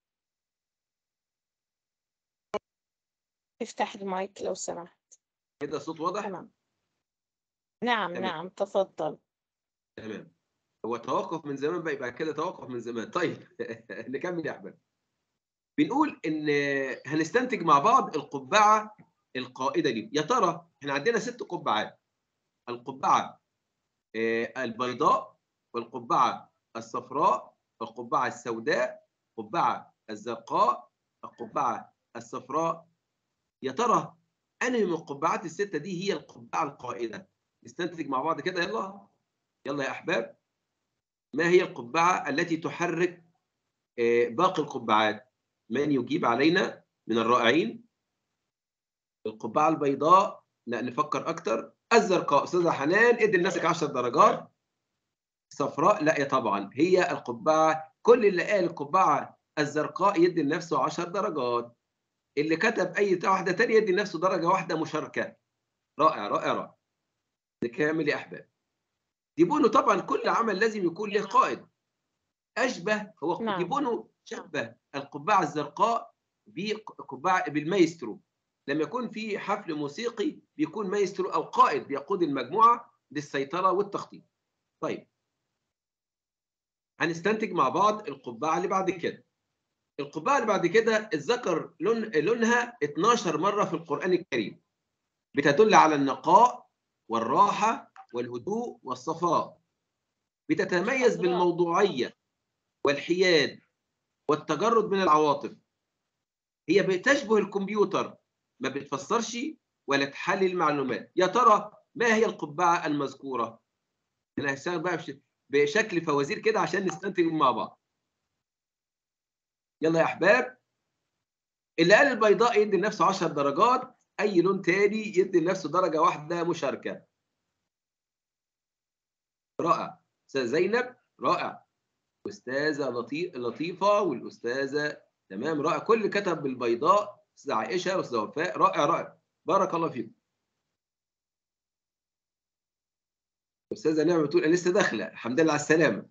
افتح المايك لو سمحت كده الصوت واضح تمام نعم تمام. نعم تفضل تمام هو توقف من زمان بقى يبقى كده توقف من زمان طيب نكمل يا احمد بنقول ان هنستنتج مع بعض القبعه القائده دي يا ترى احنا عندنا ست قبعات القبعه آه، البيضاء والقبعه الصفراء والقبعه السوداء القبعه الزرقاء القبعه الصفراء يا ترى انهي من القبعات السته دي هي القبعه القائده نستنتج مع بعض كده يلا يلا يا احباب ما هي القبعه التي تحرك آه، باقي القبعات من يجيب علينا من الرائعين القبعه البيضاء لا نفكر اكتر الزرقاء استاذه حنان ادي لنفسك 10 درجات صفراء لا يا طبعا هي القبعه كل اللي قال القبعه الزرقاء يدي لنفسه 10 درجات اللي كتب اي واحده ثانيه يدي لنفسه درجه واحده مشاركه رائع رائع رائع نكمل يا احباب ديبونو طبعا كل عمل لازم يكون له قائد اشبه هو نعم. ديبونو شبه القبعه الزرقاء بقبعه بالمايسترو لما يكون في حفل موسيقي بيكون مايسترو او قائد بيقود المجموعه للسيطره والتخطيط طيب هنستنتج مع بعض القبعه اللي بعد كده القبعه اللي بعد كده الذكر لون لونها 12 مره في القران الكريم بتدل على النقاء والراحه والهدوء والصفاء بتتميز خضراء. بالموضوعيه والحياد والتجرد من العواطف هي بتشبه الكمبيوتر ما بتفسرش ولا تحلل معلومات يا ترى ما هي القبعه المذكوره انا هشتغل بقى بش- بشكل فوازير كده عشان نستنتج مع بعض يلا يا احباب اللي قال البيضاء يدي لنفسه 10 درجات اي لون تاني يدي لنفسه درجه واحده مشاركه رائع استاذه زينب رائع استاذه لطيف لطيفه والاستاذه تمام رائع كل اللي كتب بالبيضاء استاذه عائشه واستاذه وفاء رائع رائع بارك الله فيكم استاذه نعمه بتقول انا لسه داخله الحمد لله على السلامه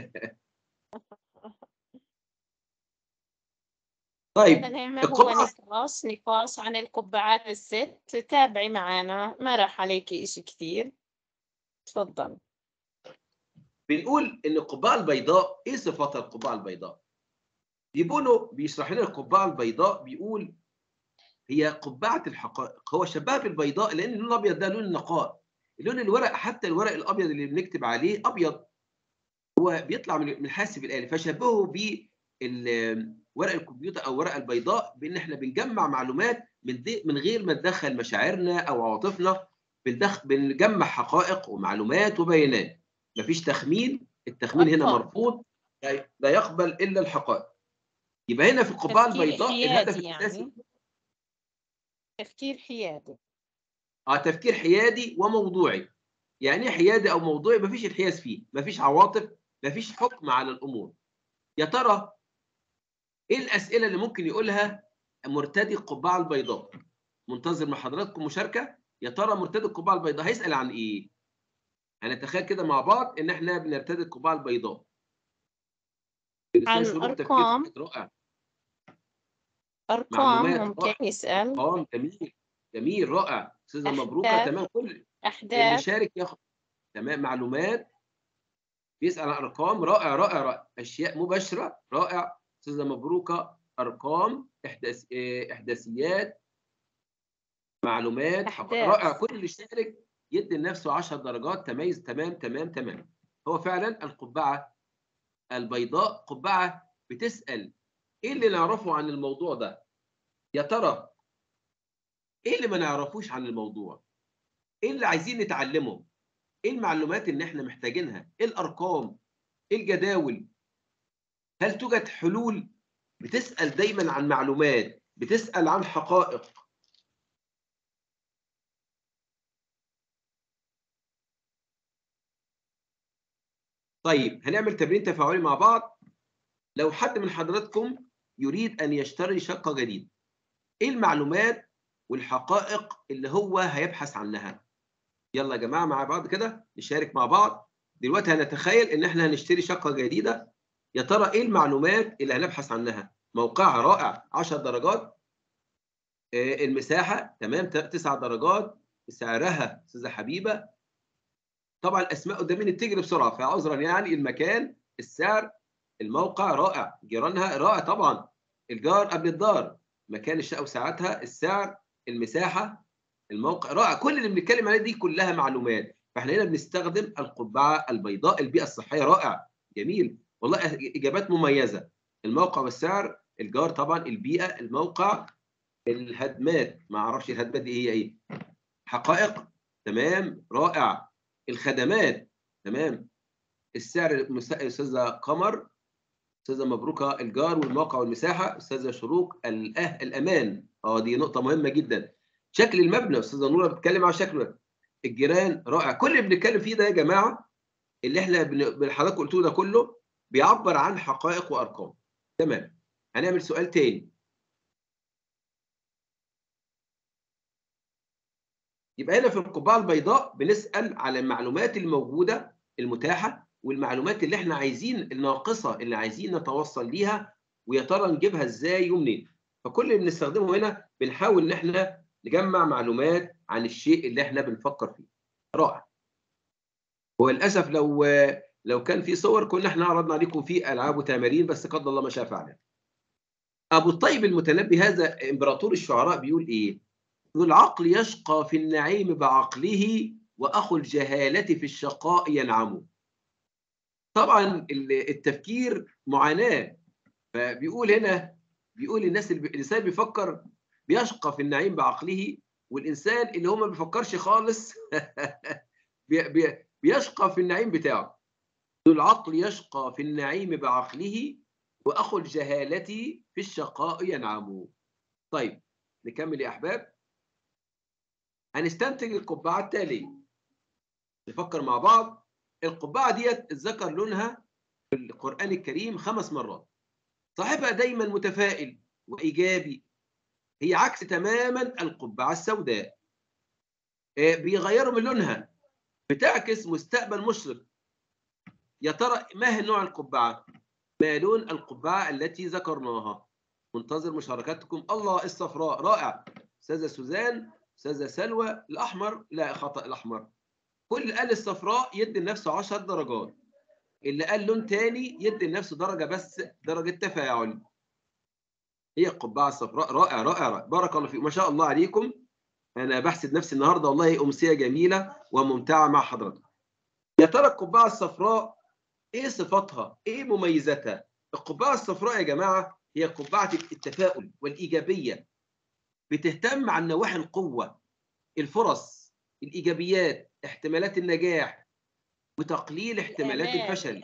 طيب هذا نعمة هو القبعة- نقاش نقاش عن القبعات الست تابعي معنا ما راح عليكي إشي كثير تفضل بنقول ان القبعه البيضاء ايه صفات القبعه البيضاء؟ ديبونو بيشرح لنا القبعه البيضاء بيقول هي قبعه الحقائق هو شبهها بالبيضاء لان اللون الابيض ده لون النقاء لون الورق حتى الورق الابيض اللي بنكتب عليه ابيض هو بيطلع من من الحاسب الالي فشبهه بورق الكمبيوتر او ورقه البيضاء بان احنا بنجمع معلومات من دي من غير ما ندخل مشاعرنا او عواطفنا بندخ بنجمع حقائق ومعلومات وبيانات مفيش تخمين التخمين هنا أطفال. مرفوض لا- لا يقبل الا الحقائق يبقى هنا في القبعه تفكير البيضاء الهدف حيادي الاساسي يعني تفكير حيادي اه تفكير حيادي وموضوعي يعني ايه حيادي او موضوعي مفيش انحياز فيه مفيش عواطف مفيش حكم على الامور يا ترى ايه الاسئله اللي ممكن يقولها مرتدي القبعه البيضاء منتظر من حضراتكم مشاركه يا ترى مرتدي القبعه البيضاء هيسال عن ايه هنتخيل كده مع بعض ان احنا بنرتدي القبعه البيضاء عن الأستاذ شروق تفكير أرقام. رائع أرقام معلومات ممكن رائعة. يسأل ارقام جميل جميل رائع استاذه مبروكه أحداث. تمام كل اللي أحداث شارك ياخد تمام معلومات بيسال عن ارقام رائع رائع رائع اشياء مباشره رائع استاذه مبروكه ارقام احداث إيه، احداثيات معلومات حق- أحداث. رائع كل اللي شارك يدي لنفسه 10 درجات تميز تمام تمام تمام هو فعلا القبعه البيضاء قبعه بتسال ايه اللي نعرفه عن الموضوع ده يا ترى ايه اللي ما نعرفوش عن الموضوع ايه اللي عايزين نتعلمه ايه المعلومات اللي احنا محتاجينها ايه الارقام ايه الجداول هل توجد حلول بتسال دايما عن معلومات بتسال عن حقائق طيب هنعمل تمرين تفاعلي مع بعض لو حد من حضراتكم يريد ان يشتري شقه جديده ايه المعلومات والحقائق اللي هو هيبحث عنها يلا يا جماعه مع بعض كده نشارك مع بعض دلوقتي هنتخيل ان احنا هنشتري شقه جديده يا ترى ايه المعلومات اللي هنبحث عنها موقعها رائع 10 درجات آه، المساحه تمام 9 درجات سعرها استاذه حبيبه طبعا الاسماء قدامي تجري بسرعه فعذرا يعني المكان السعر الموقع رائع جيرانها رائع طبعا الجار قبل الدار مكان الشقه وساعتها السعر المساحه الموقع رائع كل اللي بنتكلم عليه دي كلها معلومات فاحنا هنا بنستخدم القبعه البيضاء البيئه الصحيه رائع جميل والله اجابات مميزه الموقع والسعر الجار طبعا البيئه الموقع الهدمات ما اعرفش الهدمات دي هي ايه حقائق تمام رائع الخدمات تمام السعر المس- استاذه قمر استاذه مبروكه الجار والموقع والمساحه استاذه شروق الأه الامان اه دي نقطه مهمه جدا شكل المبنى استاذه نوره بتتكلم على شكله الجيران رائع كل اللي بنتكلم فيه ده يا جماعه اللي احنا بن- اللي حضرتك قلتوه ده كله بيعبر عن حقائق وارقام تمام هنعمل سؤال تاني يبقى هنا في القبعه البيضاء بنسال على المعلومات الموجوده المتاحه والمعلومات اللي احنا عايزين الناقصه اللي عايزين نتوصل ليها ويا ترى نجيبها ازاي ومنين فكل اللي بنستخدمه هنا بنحاول ان احنا نجمع معلومات عن الشيء اللي احنا بنفكر فيه رائع وللاسف لو لو كان في صور كنا احنا عرضنا عليكم فيه العاب وتمارين بس قدر الله ما شاء فعل ابو الطيب المتنبي هذا امبراطور الشعراء بيقول ايه ذو العقل يشقى في النعيم بعقله واخو الجهاله في الشقاء ينعم طبعا ال- التفكير معاناه فبيقول هنا بيقول الناس اللي بي- الانسان بيفكر بيشقى في النعيم بعقله والانسان اللي هو ما بيفكرش خالص بي- بي- بيشقى في النعيم بتاعه ذو العقل يشقى في النعيم بعقله واخو الجهاله في الشقاء ينعم طيب نكمل يا احباب هنستنتج القبعه التاليه نفكر مع بعض القبعه ديت اتذكر لونها في القران الكريم خمس مرات صاحبها دايما متفائل وايجابي هي عكس تماما القبعه السوداء آه، بيغيروا من لونها بتعكس مستقبل مشرق يا ترى ما هي نوع القبعه ما لون القبعه التي ذكرناها منتظر مشاركاتكم الله الصفراء رائع استاذه سوزان استاذه سلوى الاحمر لا خطا الاحمر كل اللي قال الصفراء يدي لنفسه 10 درجات اللي قال لون تاني يدي لنفسه درجه بس درجه تفاعل هي القبعه الصفراء رائع رائع, رائع. بارك الله فيكم ما شاء الله عليكم انا بحسد نفسي النهارده والله امسيه جميله وممتعه مع حضرتك يا ترى القبعه الصفراء ايه صفاتها ايه مميزاتها القبعه الصفراء يا جماعه هي قبعه التفاؤل والايجابيه بتهتم عن نواحي القوه الفرص الايجابيات احتمالات النجاح وتقليل احتمالات الأمان. الفشل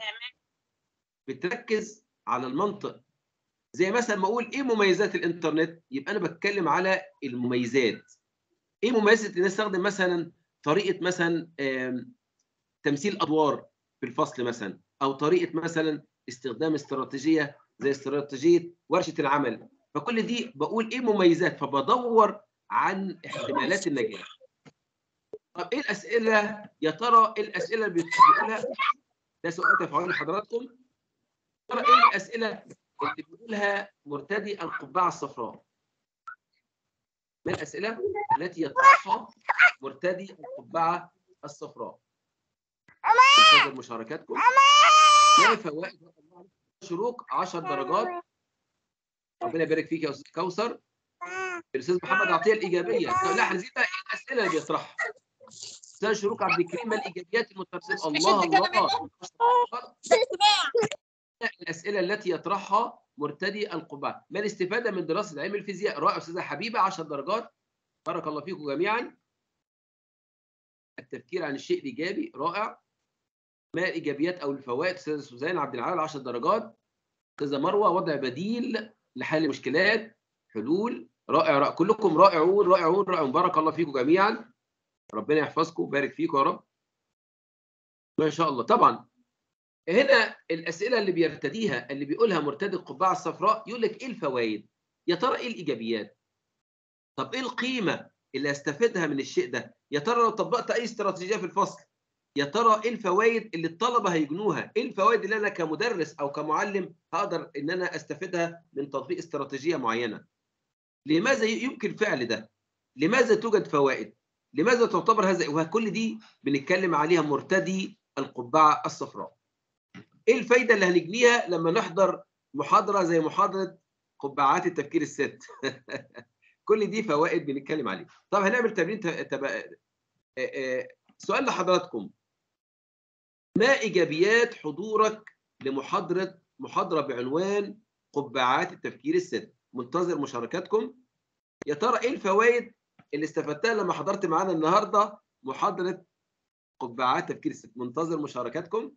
بتركز على المنطق زي مثلا ما اقول ايه مميزات الانترنت يبقى انا بتكلم على المميزات ايه مميزه ان نستخدم مثلا طريقه مثلا آم، تمثيل ادوار في الفصل مثلا او طريقه مثلا استخدام استراتيجيه زي استراتيجيه ورشه العمل فكل دي بقول ايه مميزات فبدور عن احتمالات النجاح طب ايه الاسئله يا ترى ايه الاسئله اللي بتقولها ده سؤال تفاعلي لحضراتكم يا ترى ايه الاسئله اللي بيقولها مرتدي القبعه الصفراء ما الاسئله التي يطرحها مرتدي القبعه الصفراء انتظر مشاركاتكم ما فوائد شروق 10 درجات ربنا يبارك فيك يا استاذ كوثر الاستاذ محمد عطيه الايجابيه لا عايزين بقى ايه الاسئله اللي بيطرحها استاذ شروق عبد الكريم ما الايجابيات المترسمه الله الله الاسئله التي يطرحها مرتدي القبعه ما الاستفاده من دراسه علم الفيزياء رائع استاذه حبيبه 10 درجات بارك الله فيكم جميعا التفكير عن الشيء الايجابي رائع ما الايجابيات او الفوائد استاذه سوزان عبد العال 10 درجات استاذه مروه وضع بديل لحل مشكلات حلول رائع رائع كلكم رائعون رائعون رائعون بارك الله فيكم جميعا ربنا يحفظكم ويبارك فيكم يا رب ما شاء الله طبعا هنا الاسئله اللي بيرتديها اللي بيقولها مرتدي القبعه الصفراء يقول لك ايه الفوائد يا ترى ايه الايجابيات طب ايه القيمه اللي استفيدها من الشيء ده يا ترى لو طبقت اي استراتيجيه في الفصل يا ترى ايه الفوائد اللي الطلبه هيجنوها ايه الفوائد اللي انا كمدرس او كمعلم هقدر ان انا استفيدها من تطبيق استراتيجيه معينه لماذا يمكن فعل ده لماذا توجد فوائد لماذا تعتبر هذا وكل دي بنتكلم عليها مرتدي القبعه الصفراء ايه الفايده اللي هنجنيها لما نحضر محاضره زي محاضره قبعات التفكير الست كل دي فوائد بنتكلم عليها طب هنعمل تمرين تب... سؤال لحضراتكم ما ايجابيات حضورك لمحاضره محاضره بعنوان قبعات التفكير الست منتظر مشاركاتكم يا ترى ايه الفوائد اللي استفدتها لما حضرت معانا النهارده محاضره قبعات تفكير الست منتظر مشاركاتكم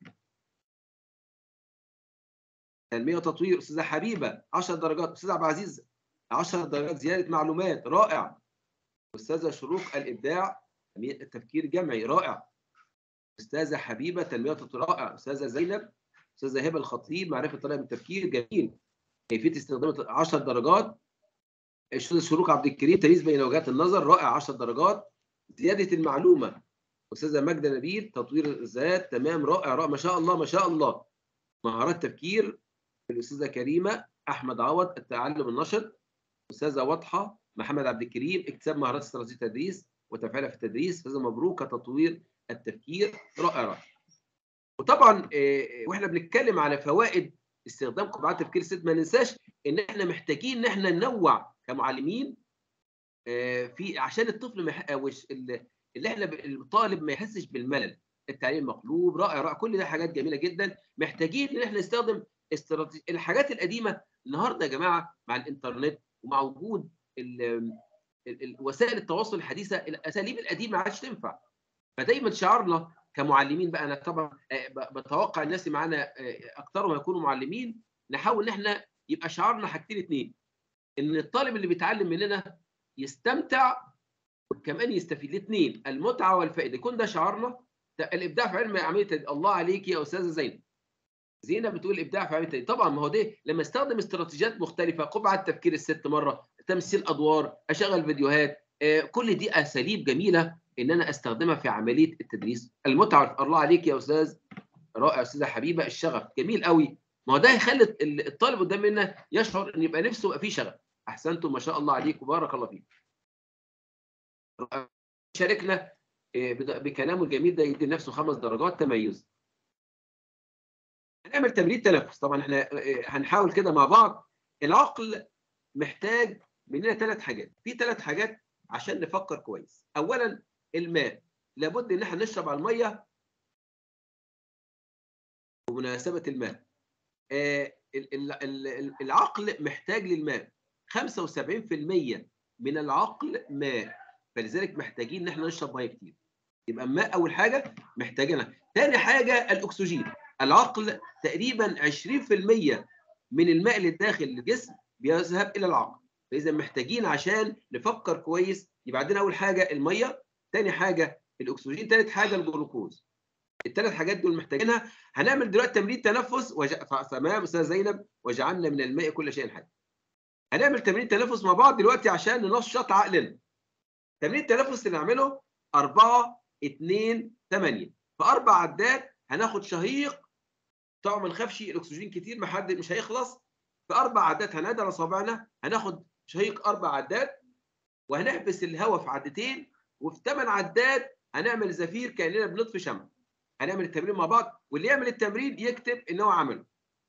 تنميه وتطوير استاذه حبيبه 10 درجات استاذ عبد العزيز 10 درجات زياده معلومات رائع استاذه شروق الابداع التفكير جمعي رائع استاذه حبيبه تنميه وتطوير رائع استاذه زينب استاذه هبه الخطيب معرفه طريقه التفكير جميل كيفيه استخدام 10 درجات استاذ شروق عبد الكريم تمييز بين وجهات النظر رائع 10 درجات زياده المعلومه استاذه ماجده نبيل تطوير الذات تمام رائع رائع ما شاء الله ما شاء الله مهارات تفكير الاستاذه كريمه احمد عوض التعلم النشط استاذه واضحه محمد عبد الكريم اكتساب مهارات استراتيجيه التدريس وتفعيلها في التدريس استاذه مبروكه تطوير التفكير رائع رائع وطبعا واحنا بنتكلم على فوائد استخدام قبعات تفكير الست ما ننساش ان احنا محتاجين ان احنا ننوع كمعلمين في عشان الطفل مح... اللي احنا الطالب ما يحسش بالملل التعليم مقلوب رائع رائع كل ده حاجات جميله جدا محتاجين ان احنا نستخدم استراتيجي الحاجات القديمه النهارده يا جماعه مع الانترنت ومع وجود ال ال وسائل التواصل الحديثه الاساليب القديمه ما عادش تنفع فدايما شعارنا كمعلمين بقى انا طبعا بتوقع الناس اللي معانا اكثرهم يكونوا معلمين نحاول ان احنا يبقى شعارنا حاجتين اثنين ان الطالب اللي بيتعلم مننا يستمتع وكمان يستفيد الاثنين المتعه والفائده يكون ده شعارنا الابداع في علم عمليه الله عليك يا استاذه زينب زينب بتقول ابداع في عمليه طبعا ما هو ده لما استخدم استراتيجيات مختلفه قبعه تفكير الست مره تمثيل ادوار اشغل فيديوهات آه كل دي اساليب جميله ان انا استخدمها في عمليه التدريس المتعه الله عليك يا استاذ رائع استاذه حبيبه الشغف جميل قوي ما هو ده هيخلي الطالب قدام منا يشعر ان يبقى نفسه يبقى فيه شغف احسنتم ما شاء الله عليك وبارك الله فيك شاركنا بكلامه الجميل ده يدي لنفسه خمس درجات تميز هنعمل تمرين تنفس طبعا احنا هنحاول كده مع بعض العقل محتاج مننا ثلاث حاجات في ثلاث حاجات عشان نفكر كويس اولا الماء لابد ان احنا نشرب على الميه بمناسبه الماء آه العقل محتاج للماء 75% من العقل ماء فلذلك محتاجين ان احنا نشرب ميه كتير يبقى الماء اول حاجه محتاجينها ثاني حاجه الاكسجين العقل تقريبا 20% من الماء اللي داخل الجسم بيذهب الى العقل فاذا محتاجين عشان نفكر كويس يبقى عندنا اول حاجه الميه ثاني حاجه الاكسجين ثالث حاجه الجلوكوز الثلاث حاجات دول محتاجينها هنعمل دلوقتي تمرين تنفس وج... ف- تمام استاذه زينب وجعلنا من الماء كل شيء حي هنعمل تمرين تنفس مع بعض دلوقتي عشان ننشط عقلنا تمرين التنفس اللي نعمله 4 2 8 في اربع عدات هناخد شهيق طبعا ما نخافش الاكسجين كتير ما حد مش هيخلص في اربع عدات هنعد على صابعنا هناخد شهيق اربع عدات وهنحبس الهواء في عدتين وفي ثمان عدات هنعمل زفير كاننا بنطفي شمع هنعمل التمرين مع بعض واللي يعمل التمرين يكتب ان هو عمله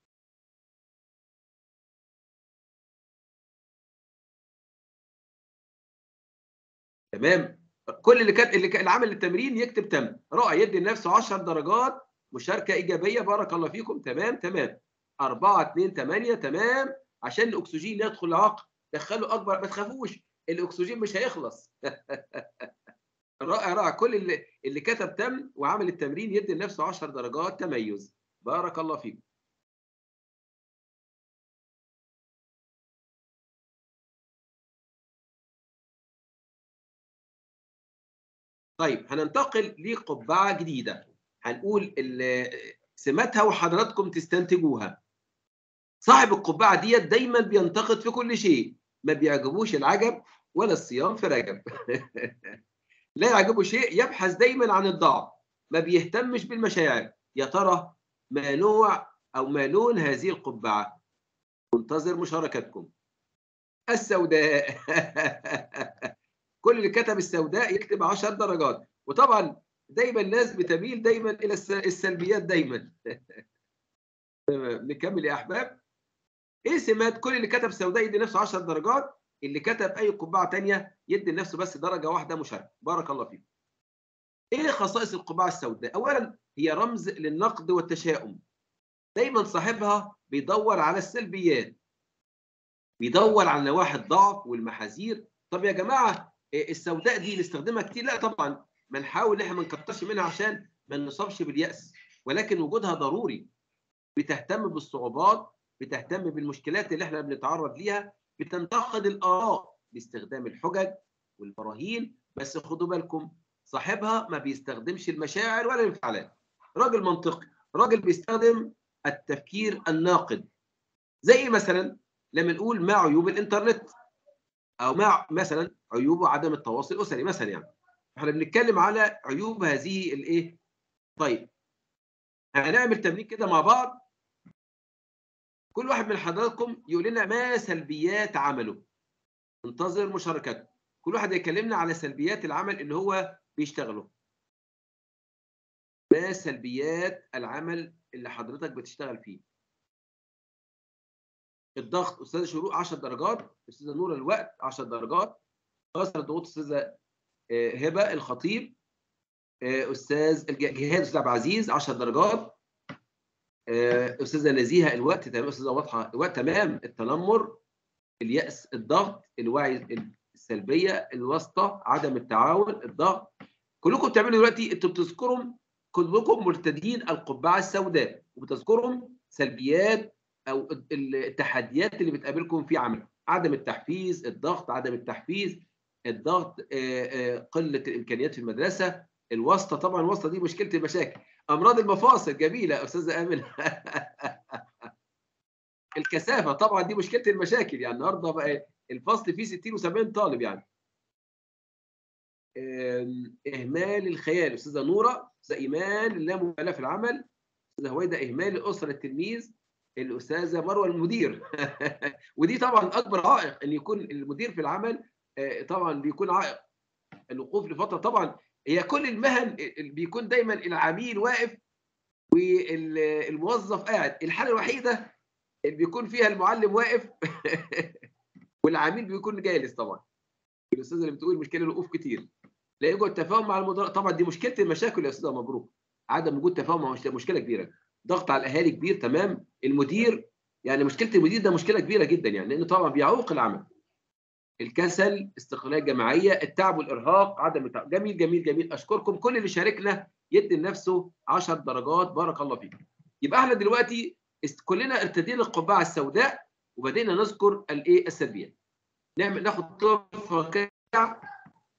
تمام كل اللي كان اللي كان اللي عمل التمرين يكتب تم رائع يدي لنفسه 10 درجات مشاركه ايجابيه بارك الله فيكم تمام تمام 4 2 8 تمام عشان الاكسجين يدخل العقل دخله اكبر ما تخافوش الاكسجين مش هيخلص رائع رائع كل اللي اللي كتب تم وعمل التمرين يدي لنفسه 10 درجات تميز بارك الله فيكم طيب هننتقل لقبعه جديده هنقول ال- سماتها وحضراتكم تستنتجوها صاحب القبعه ديت دايما بينتقد في كل شيء ما بيعجبوش العجب ولا الصيام في رجب لا يعجبه شيء يبحث دايما عن الضعف ما بيهتمش بالمشاعر يا ترى ما نوع او ما لون هذه القبعه منتظر مشاركتكم السوداء كل اللي كتب السوداء يكتب 10 درجات وطبعا دايما الناس بتميل دايما الى الس- السلبيات دايما تمام نكمل يا احباب ايه سمات كل اللي كتب سوداء يدي نفسه 10 درجات اللي كتب اي قبعه تانية يدي لنفسه بس درجه واحده مشاركه بارك الله فيكم ايه خصائص القبعه السوداء اولا هي رمز للنقد والتشاؤم دايما صاحبها بيدور على السلبيات بيدور على نواحي الضعف والمحاذير طب يا جماعه إيه السوداء دي نستخدمها كتير لا طبعا ما نحاول ان احنا ما نكترش منها عشان ما نصابش بالياس ولكن وجودها ضروري بتهتم بالصعوبات بتهتم بالمشكلات اللي احنا بنتعرض ليها بتنتقد الاراء باستخدام الحجج والبراهين بس خدوا بالكم صاحبها ما بيستخدمش المشاعر ولا الانفعالات راجل منطقي راجل بيستخدم التفكير الناقد زي مثلا لما نقول ما عيوب الانترنت او مع مثلا عيوب عدم التواصل الاسري مثلا يعني احنا بنتكلم على عيوب هذه الايه طيب هنعمل تمرين كده مع بعض كل واحد من حضراتكم يقول لنا ما سلبيات عمله انتظر مشاركته كل واحد يكلمنا على سلبيات العمل اللي هو بيشتغله ما سلبيات العمل اللي حضرتك بتشتغل فيه الضغط استاذه شروق 10 درجات استاذه نور الوقت 10 درجات كسر الضغوط استاذه آه، هبه الخطيب آه، استاذ الج- جهاد استاذ عبد العزيز 10 درجات آه، استاذه نزيهه الوقت تمام استاذه واضحه الوقت تمام التنمر اليأس الضغط الوعي السلبيه الواسطه عدم التعاون الضغط كلكم بتعملوا دلوقتي انتوا بتذكرهم كلكم مرتدين القبعه السوداء وبتذكرهم سلبيات او التحديات اللي بتقابلكم في عمل عدم التحفيز الضغط عدم التحفيز الضغط آه، آه، قله الامكانيات في المدرسه الواسطه طبعا الواسطه دي مشكله المشاكل امراض المفاصل جميله يا استاذه امل الكثافه طبعا دي مشكله المشاكل يعني النهارده بقى الفصل فيه 60 و70 طالب يعني آم، اهمال الخيال استاذه نوره استاذه ايمان اللامبالاه في العمل استاذه هويده اهمال اسره التلميذ الاستاذه مروه المدير ودي طبعا اكبر عائق ان يكون المدير في العمل آه، طبعا بيكون عائق الوقوف لفتره طبعا هي كل المهن اللي بيكون دايما العميل واقف والموظف قاعد الحاله الوحيده اللي بيكون فيها المعلم واقف والعميل بيكون جالس طبعا الاستاذه اللي بتقول مشكله الوقوف كتير لا يوجد تفاهم مع المدراء طبعا دي مشكله المشاكل يا استاذه مبروك عدم وجود تفاهم مش- مشكله كبيره ضغط على الاهالي كبير تمام المدير يعني مشكله المدير ده مشكله كبيره جدا يعني لانه طبعا بيعوق العمل الكسل استقلاليه جماعيه التعب والارهاق عدم التعب. جميل جميل جميل اشكركم كل اللي شاركنا يدي لنفسه 10 درجات بارك الله فيكم يبقى احنا دلوقتي است- كلنا ارتدينا القبعه السوداء وبدينا نذكر الايه السلبيات نعمل ناخد طرفه كده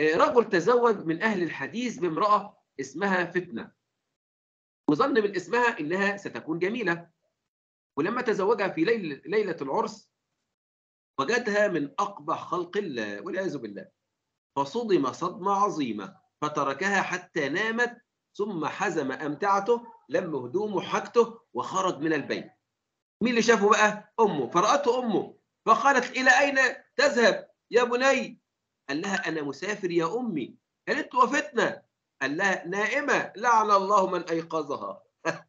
آه، رجل تزوج من اهل الحديث بامراه اسمها فتنه وظن من اسمها انها ستكون جميله ولما تزوجها في ليله ليله العرس وجدها من اقبح خلق الله والعياذ بالله فصدم صدمه عظيمه فتركها حتى نامت ثم حزم امتعته لم هدومه حاجته وخرج من البيت مين اللي شافه بقى امه فراته امه فقالت الى اين تذهب يا بني قال لها انا مسافر يا امي قالت له وفتنه قال لها نائمه لعن الله من ايقظها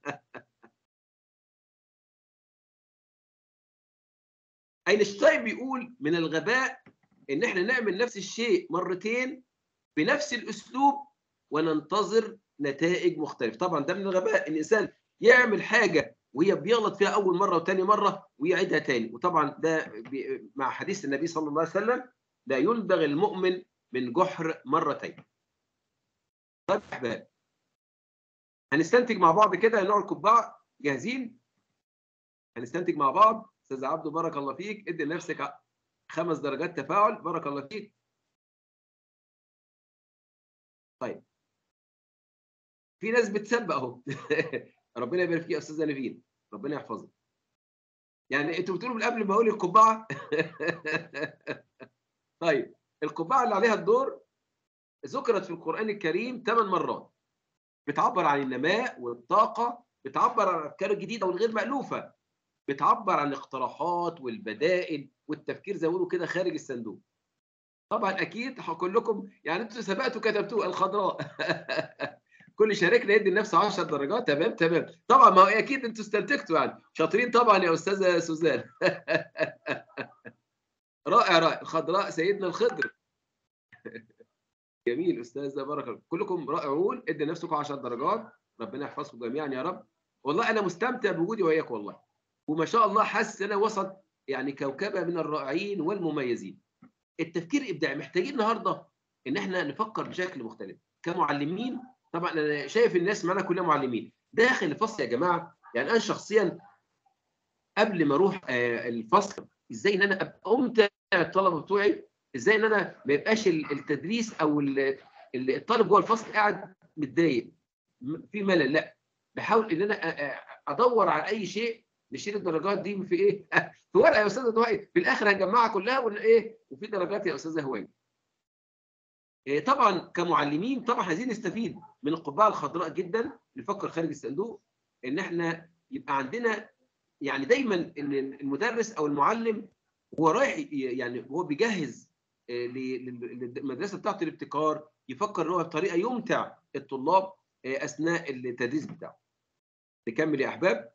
اينشتاين بيقول من الغباء ان احنا نعمل نفس الشيء مرتين بنفس الاسلوب وننتظر نتائج مختلفه طبعا ده من الغباء ان الانسان يعمل حاجه وهي بيغلط فيها اول مره وثاني مره ويعيدها تاني وطبعا ده بي- مع حديث النبي صلى الله عليه وسلم لا يلدغ المؤمن من جحر مرتين طيب يا احباب هنستنتج مع بعض كده نوع القبعه جاهزين هنستنتج مع بعض استاذ عبده بارك الله فيك ادي لنفسك خمس درجات تفاعل بارك الله فيك طيب في ناس بتسبق اهو ربنا يبارك فيك يا استاذه نيفين ربنا يحفظك يعني انتوا بتقولوا من قبل ما اقول القبعه طيب القبعه اللي عليها الدور ذكرت في القران الكريم ثمان مرات بتعبر عن النماء والطاقه بتعبر عن الافكار الجديده والغير مالوفه بتعبر عن الاقتراحات والبدائل والتفكير زي ما بيقولوا كده خارج الصندوق طبعا اكيد هقول لكم يعني انتوا سبقتوا كتبتوه الخضراء كل شاركنا يدي لنفسه 10 درجات تمام تمام طبعا ما هو اكيد انتوا استنتجتوا يعني شاطرين طبعا يا استاذه سوزان رائع رائع الخضراء سيدنا الخضر جميل استاذه بارك الله كلكم رائعون ادي نفسكم 10 درجات ربنا يحفظكم جميعا يا رب والله انا مستمتع بوجودي وياك والله وما شاء الله حاسس انا وسط يعني كوكبه من الرائعين والمميزين التفكير الابداعي محتاجين النهارده ان احنا نفكر بشكل مختلف كمعلمين طبعا انا شايف الناس معانا كلها معلمين داخل الفصل يا جماعه يعني انا شخصيا قبل ما اروح آه، الفصل ازاي ان انا ابقى امتع الطلبه بتوعي ازاي ان انا ما يبقاش ال- التدريس او ال- ال- الطالب جوه الفصل قاعد متضايق م- في ملل لا بحاول ان انا أ- أ- ادور على اي شيء نشيل الدرجات دي في ايه في ورقه يا استاذه دعاء في الاخر هنجمعها كلها ون ايه وفي درجات يا استاذه هواني إيه طبعا كمعلمين طبعا عايزين نستفيد من القبعه الخضراء جدا نفكر خارج الصندوق ان احنا يبقى عندنا يعني دايما ان المدرس او المعلم هو رايح ي- يعني هو بيجهز آه، ل- لل- للمدرسه بتاعته الابتكار يفكر ان هو بطريقه يمتع الطلاب آه، اثناء التدريس بتاعه. نكمل يا احباب.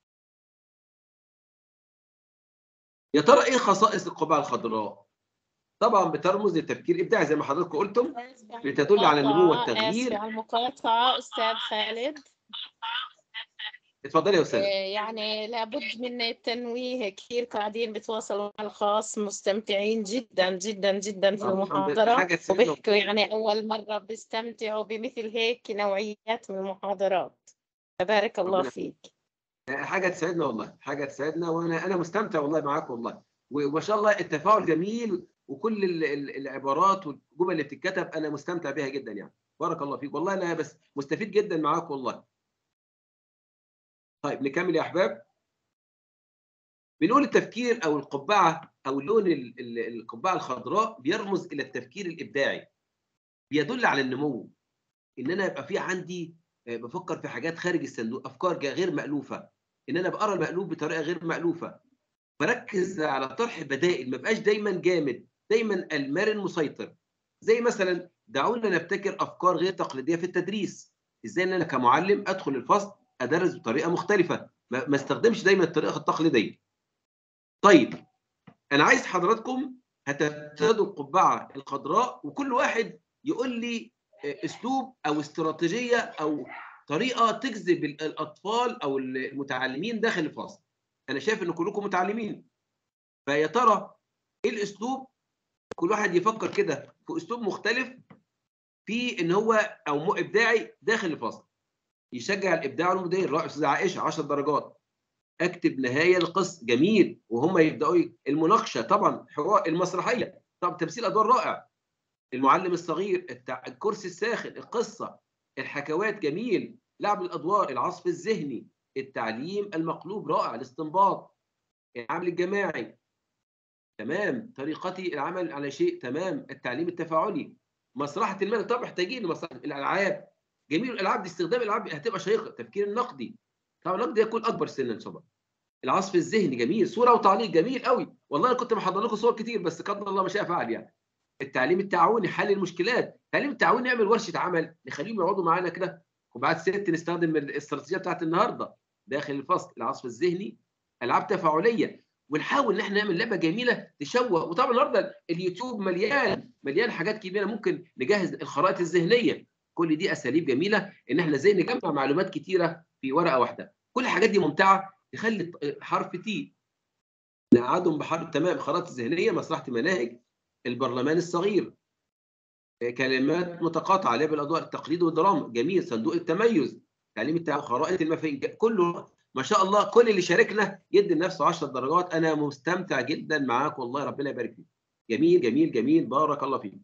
يا ترى ايه خصائص القبعه الخضراء؟ طبعا بترمز للتفكير الابداعي زي ما حضراتكم قلتم لتدل على النمو والتغيير. آسفة على المقاطعة أستاذ خالد اتفضلي يا استاذ. آه، يعني لابد من التنويه كثير قاعدين بتواصلوا مع الخاص مستمتعين جدا جدا جدا في آه، المحاضرة حاجه تسعدنا وبيحكوا يعني أول مرة بيستمتعوا بمثل هيك نوعيات من المحاضرات تبارك الله ربنا- فيك حاجه تسعدنا والله حاجه تسعدنا وانا انا مستمتع والله معاك والله وما شاء الله التفاعل جميل وكل ال- ال- العبارات والجمل اللي بتتكتب انا مستمتع بيها جدا يعني بارك الله فيك والله انا بس مستفيد جدا معاك والله طيب نكمل يا احباب بنقول التفكير او القبعه او لون ال- ال- القبعه الخضراء بيرمز الى التفكير الابداعي بيدل على النمو ان انا يبقى في عندي آه، بفكر في حاجات خارج الصندوق افكار جا- غير مالوفه ان انا بقرا المألوف بطريقه غير مألوفه بركز على طرح بدائل ما بقاش دايما جامد دايما المرن مسيطر زي مثلا دعونا نبتكر افكار غير تقليديه في التدريس ازاي ان انا كمعلم ادخل الفصل ادرس بطريقه مختلفه ما ما استخدمش دايما الطريقه التقليديه طيب انا عايز حضراتكم هتبتدوا القبعه الخضراء وكل واحد يقول لي آه، اسلوب او استراتيجيه او طريقه تجذب ال- الاطفال او المتعلمين داخل الفصل انا شايف ان كلكم متعلمين فيا ترى ايه الاسلوب كل واحد يفكر كده في اسلوب مختلف في ان هو او مو ابداعي داخل الفصل يشجع الابداع والمدير رائع استاذ عائشه 10 درجات اكتب نهايه القصه جميل وهم يبداوا ي- المناقشه طبعا حوار المسرحيه طبعا تمثيل ادوار رائع المعلم الصغير التع... الكرسي الساخن القصه الحكوات جميل لعب الادوار العصف الذهني التعليم المقلوب رائع الاستنباط العمل الجماعي تمام طريقتي العمل على شيء تمام التعليم التفاعلي مسرحه المال طبعا محتاجين مسرحه الالعاب جميل الالعاب دي استخدام الالعاب هتبقى شيقه التفكير النقدي طبعا النقد يكون اكبر سنا ان شاء الله العصف الذهني جميل صوره وتعليق جميل قوي والله انا كنت محضر لكم صور كتير بس قدر الله ما شاء فعل يعني التعليم التعاوني حل المشكلات التعليم التعاوني نعمل ورشه عمل نخليهم يقعدوا معانا كده وبعد ست نستخدم الاستراتيجيه بتاعت النهارده داخل الفصل العصف الذهني العاب تفاعليه ونحاول ان احنا نعمل لعبه جميله تشوه وطبعا النهارده اليوتيوب مليان مليان حاجات كبيره ممكن نجهز الخرائط الذهنيه كل دي اساليب جميله ان احنا ازاي نجمع معلومات كتيره في ورقه واحده كل الحاجات دي ممتعه تخلي حرف تي نقعدهم بحرف تمام خرائط الذهنيه مسرحه مناهج البرلمان الصغير كلمات متقاطعه لعب الاضواء التقليد والدراما جميل صندوق التميز تعليم التعاون خرائط المفاهيم كله ما شاء الله كل اللي شاركنا يدي لنفسه 10 درجات انا مستمتع جدا معاك والله ربنا يبارك فيك جميل جميل جميل بارك الله فيك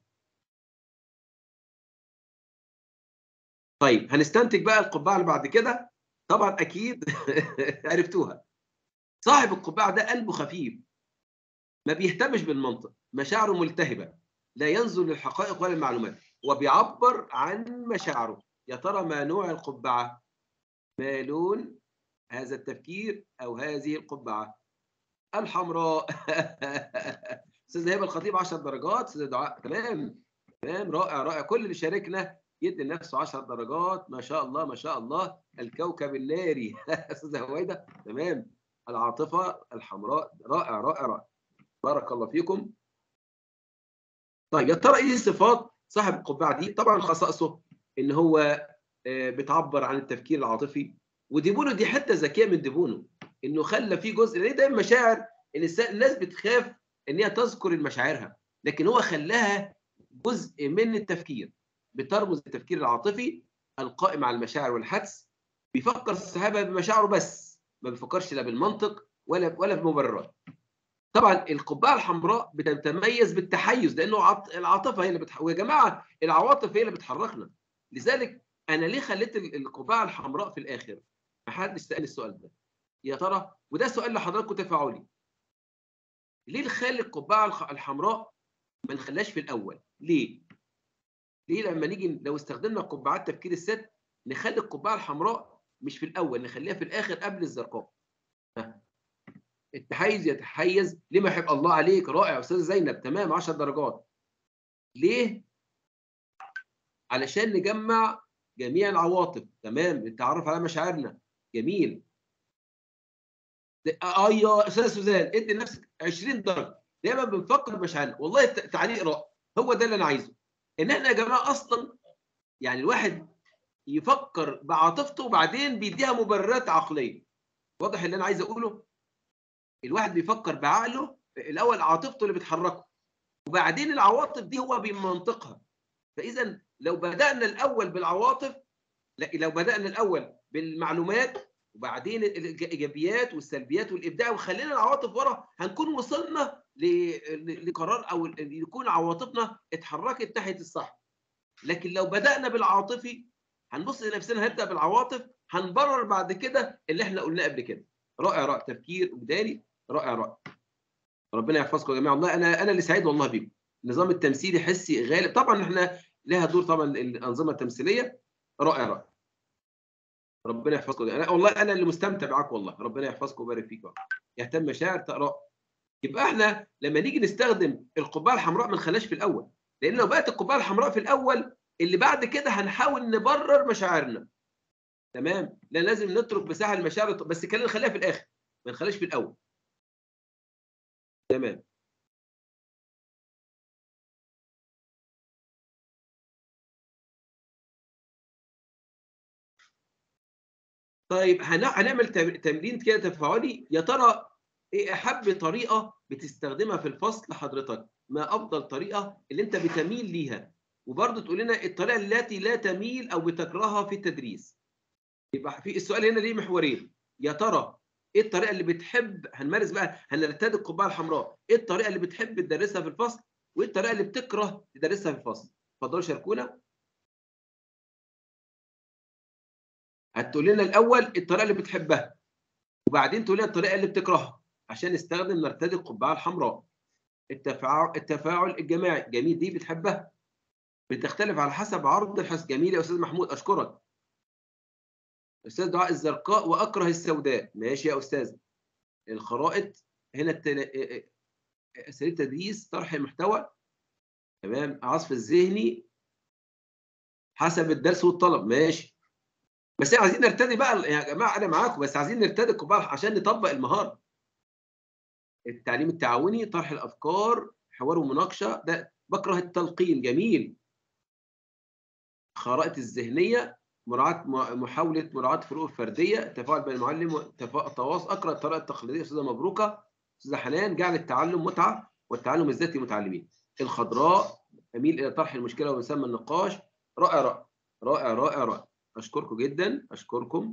طيب هنستنتج بقى القبعه اللي بعد كده طبعا اكيد عرفتوها صاحب القبعه ده قلبه خفيف ما بيهتمش بالمنطق مشاعره ملتهبه لا ينظر للحقائق ولا المعلومات وبيعبر عن مشاعره يا ترى ما نوع القبعه ما لون هذا التفكير او هذه القبعه الحمراء استاذ هبه الخطيب 10 درجات استاذ دعاء تمام تمام رائع رائع كل اللي شاركنا يدي لنفسه 10 درجات ما شاء الله ما شاء الله الكوكب الناري استاذ هويده تمام العاطفه الحمراء رائع رائع رائع بارك الله فيكم طيب يا ترى ايه صفات صاحب القبعه دي طبعا خصائصه ان هو بتعبر عن التفكير العاطفي وديبونو دي حته ذكيه من ديبونو انه خلى في جزء ليه دايما مشاعر الناس بتخاف ان هي تذكر مشاعرها لكن هو خلاها جزء من التفكير بترمز التفكير العاطفي القائم على المشاعر والحدس بيفكر الصحابه بمشاعره بس ما بيفكرش لا بالمنطق ولا ولا بمبررات طبعا القبعه الحمراء بتتميز بالتحيز لانه العاطفه هي اللي بتح... ويا جماعه العواطف هي اللي بتحركنا لذلك انا ليه خليت القبعه الحمراء في الاخر ما حدش سال السؤال ده يا ترى وده سؤال لحضراتكم تفاعلي ليه نخلي القبعه الحمراء ما نخليهاش في الاول ليه ليه لما نيجي لو استخدمنا قبعات تفكير الست نخلي القبعه الحمراء مش في الاول نخليها في الاخر قبل الزرقاء التحيز يتحيز لما يحب الله عليك رائع يا استاذه زينب تمام 10 درجات ليه علشان نجمع جميع العواطف تمام التعرف على مشاعرنا جميل اه يا استاذه سوزان ادي لنفسك 20 درجه دايما بنفكر بمشاعرنا والله تعليق رائع هو ده اللي انا عايزه ان احنا يا جماعه اصلا يعني الواحد يفكر بعاطفته وبعدين بيديها مبررات عقليه واضح اللي انا عايز اقوله الواحد بيفكر بعقله الاول عاطفته اللي بتحركه وبعدين العواطف دي هو بمنطقها فاذا لو بدانا الاول بالعواطف لا لو بدانا الاول بالمعلومات وبعدين الايجابيات والسلبيات والابداع وخلينا العواطف ورا هنكون وصلنا لقرار او يكون عواطفنا اتحركت ناحيه الصح لكن لو بدانا بالعاطفي هنبص لنفسنا هنبدا بالعواطف هنبرر بعد كده اللي احنا قلناه قبل كده رائع رائع تفكير وجداني رائع رائع ربنا يحفظكم يا جماعه والله انا انا اللي سعيد والله بيكم النظام التمثيلي حسي غالب طبعا احنا لها دور طبعا الانظمه التمثيليه رائع رائع ربنا يحفظكم انا والله انا اللي مستمتع معاكم والله ربنا يحفظكم ويبارك فيكم يهتم مشاعر تقرا يبقى احنا لما نيجي نستخدم القبعه الحمراء ما نخليهاش في الاول لان لو بقت القبعه الحمراء في الاول اللي بعد كده هنحاول نبرر مشاعرنا تمام لا لازم نترك مساحه للمشاعر بس خلينا نخليها في الاخر ما نخليهاش في الاول تمام طيب هنعمل تمرين كده تفاعلي يا ترى ايه احب طريقه بتستخدمها في الفصل حضرتك ما افضل طريقه اللي انت بتميل ليها وبرضه تقول لنا الطريقه التي لا تميل او بتكرهها في التدريس يبقى في السؤال هنا ليه محورين يا ترى ايه الطريقه اللي بتحب هنمارس بقى هنرتدي القبعه الحمراء ايه الطريقه اللي بتحب تدرسها في الفصل وايه الطريقه اللي بتكره تدرسها في الفصل اتفضلوا شاركونا هتقول لنا الاول الطريقه اللي بتحبها وبعدين تقول لنا الطريقه اللي بتكرهها عشان نستخدم نرتدي القبعه الحمراء التفاعل التفاعل الجماعي جميل دي بتحبها بتختلف على حسب عرض الحس جميل يا استاذ محمود اشكرك استاذ دعاء الزرقاء واكره السوداء ماشي يا استاذ الخرائط هنا التل... اساليب تدريس طرح المحتوى تمام عصف الذهني حسب الدرس والطلب ماشي بس احنا عايزين نرتدي بقى يا جماعه انا معاكم بس عايزين نرتدي الكبار عشان نطبق المهاره التعليم التعاوني طرح الافكار حوار ومناقشه ده بكره التلقين جميل خرائط الذهنيه مراعاه محاوله مراعاه فروق الفرديه التفاعل بين المعلم والتواصل اقرا الطريقه التقليديه استاذه مبروكه استاذه حنان جعل التعلم متعه والتعلم الذاتي متعلمين الخضراء اميل الى طرح المشكله ويسمى النقاش رائع رائع رائع رائع رائع اشكركم جدا اشكركم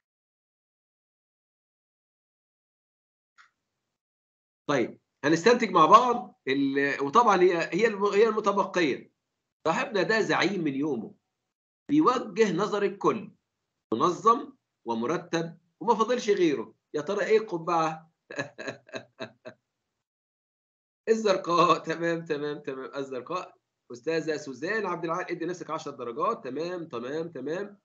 طيب هنستنتج مع بعض ال... وطبعا هي هي هي المتبقيه صاحبنا ده زعيم من يومه بيوجه نظر الكل منظم ومرتب وما فاضلش غيره يا ترى ايه القبعه الزرقاء تمام تمام تمام الزرقاء استاذه سوزان عبد العال ادي نفسك 10 درجات تمام تمام تمام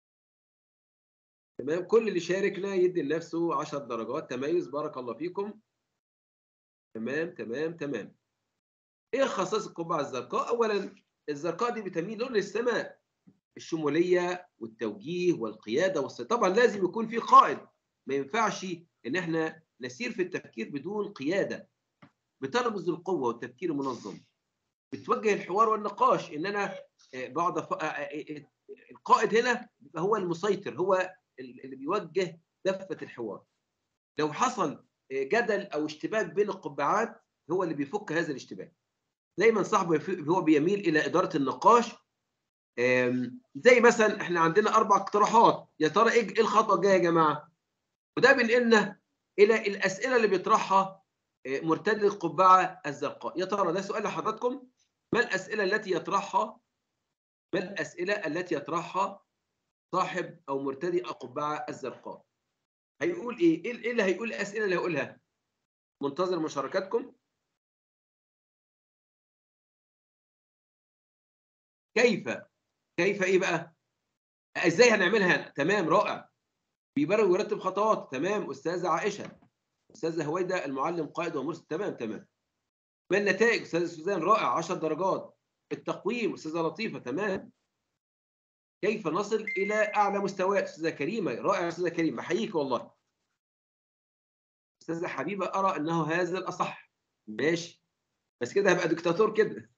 تمام كل اللي شاركنا يدي لنفسه 10 درجات تميز بارك الله فيكم تمام تمام تمام ايه خصائص القبعه الزرقاء اولا الزرقاء دي بتميل لون السماء الشموليه والتوجيه والقياده والسيطره طبعا لازم يكون في قائد ما ينفعش ان احنا نسير في التفكير بدون قياده بترمز القوه والتفكير المنظم بتوجه الحوار والنقاش ان انا بقعد القائد هنا هو المسيطر هو اللي بيوجه دفه الحوار لو حصل جدل او اشتباك بين القبعات هو اللي بيفك هذا الاشتباك دايما صاحبه هو بيميل الى اداره النقاش زي مثلا احنا عندنا اربع اقتراحات يا ترى ايه الخطوه الجايه يا جماعه وده بينقلنا الى الاسئله اللي بيطرحها مرتدي القبعه الزرقاء يا ترى ده سؤال لحضراتكم ما الاسئله التي يطرحها ما الاسئله التي يطرحها صاحب او مرتدي القبعه الزرقاء هيقول ايه ايه اللي هيقول الاسئله اللي هيقولها منتظر مشاركاتكم كيف كيف ايه بقى ازاي هنعملها تمام رائع بيبرر ويرتب خطوات تمام استاذه عائشه استاذه هويده المعلم قائد ومرشد تمام تمام ما النتائج استاذه سوزان رائع 10 درجات التقويم استاذه لطيفه تمام كيف نصل الى اعلى مستوى استاذه كريمه رائع استاذه كريمه احييك والله استاذه حبيبه ارى انه هذا الاصح ماشي بس كده هبقى دكتاتور كده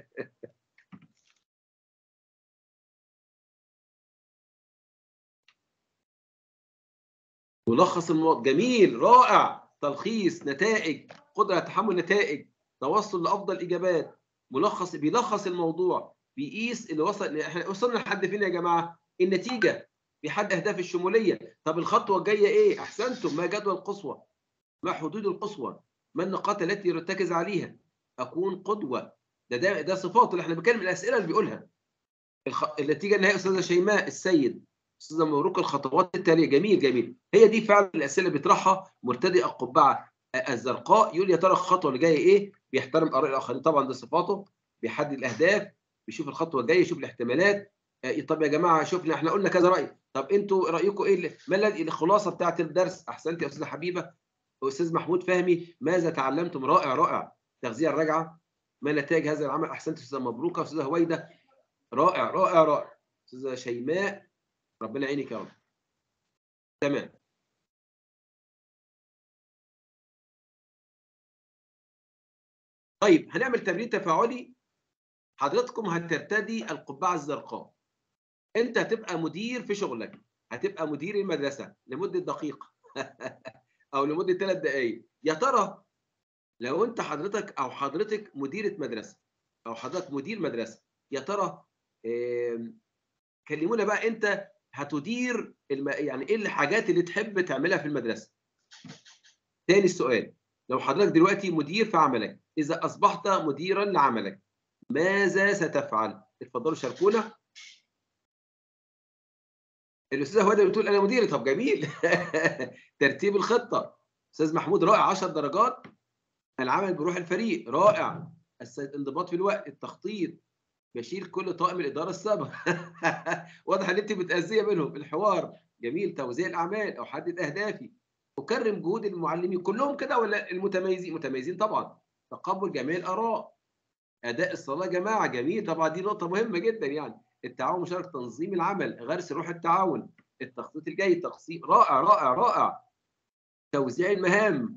ملخص الموضوع جميل رائع تلخيص نتائج قدره على تحمل نتائج توصل لافضل اجابات ملخص بيلخص الموضوع بيقيس اللي وصل احنا وصلنا لحد فين يا جماعه النتيجه بيحدد اهداف الشموليه طب الخطوه الجايه ايه احسنتم ما جدول القصوى ما حدود القصوى ما النقاط التي يرتكز عليها اكون قدوه ده ده, ده صفاته اللي احنا بنتكلم الاسئله اللي بيقولها الخ... النتيجه النهائيه استاذه شيماء السيد استاذه مبروك الخطوات التاليه جميل جميل هي دي فعلا الاسئله اللي بيطرحها مرتدي القبعه الزرقاء يقول يا ترى الخطوه اللي جايه ايه بيحترم اراء الاخرين طبعا ده صفاته بيحدد الاهداف بيشوف الخطوه الجايه يشوف الاحتمالات طب يا جماعه شوفنا احنا قلنا كذا راي طب انتوا رايكم ايه ما الخلاصه بتاعه الدرس احسنت يا استاذه حبيبه استاذ محمود فهمي ماذا تعلمتم رائع رائع تغذيه الرجعه ما نتائج هذا العمل احسنت استاذه مبروكه استاذه هويده رائع رائع رائع استاذه شيماء ربنا يعينك يا رب تمام طيب هنعمل تمرين تفاعلي حضرتكم هترتدي القبعه الزرقاء انت هتبقى مدير في شغلك هتبقى مدير المدرسه لمده دقيقه او لمده ثلاث دقائق يا ترى لو انت حضرتك او حضرتك مديره مدرسه او حضرتك مدير مدرسه يا ترى كلمونا بقى انت هتدير الم... يعني ايه الحاجات اللي تحب تعملها في المدرسه تاني السؤال لو حضرتك دلوقتي مدير في عملك اذا اصبحت مديرا لعملك ماذا ستفعل اتفضلوا شاركونا الاستاذه هدى بتقول انا مديري طب جميل ترتيب الخطه استاذ محمود رائع 10 درجات العمل بروح الفريق رائع الانضباط في الوقت التخطيط بشيل كل طاقم الاداره السابق واضح ان انت متاذيه منهم الحوار جميل توزيع الاعمال او حدد اهدافي اكرم جهود المعلمين كلهم كده ولا المتميزين متميزين طبعا تقبل جميع الاراء اداء الصلاه جماعه جميل طبعا دي نقطه مهمه جدا يعني التعاون مشاركه تنظيم العمل غرس روح التعاون التخطيط الجيد تقسيم رائع رائع رائع توزيع المهام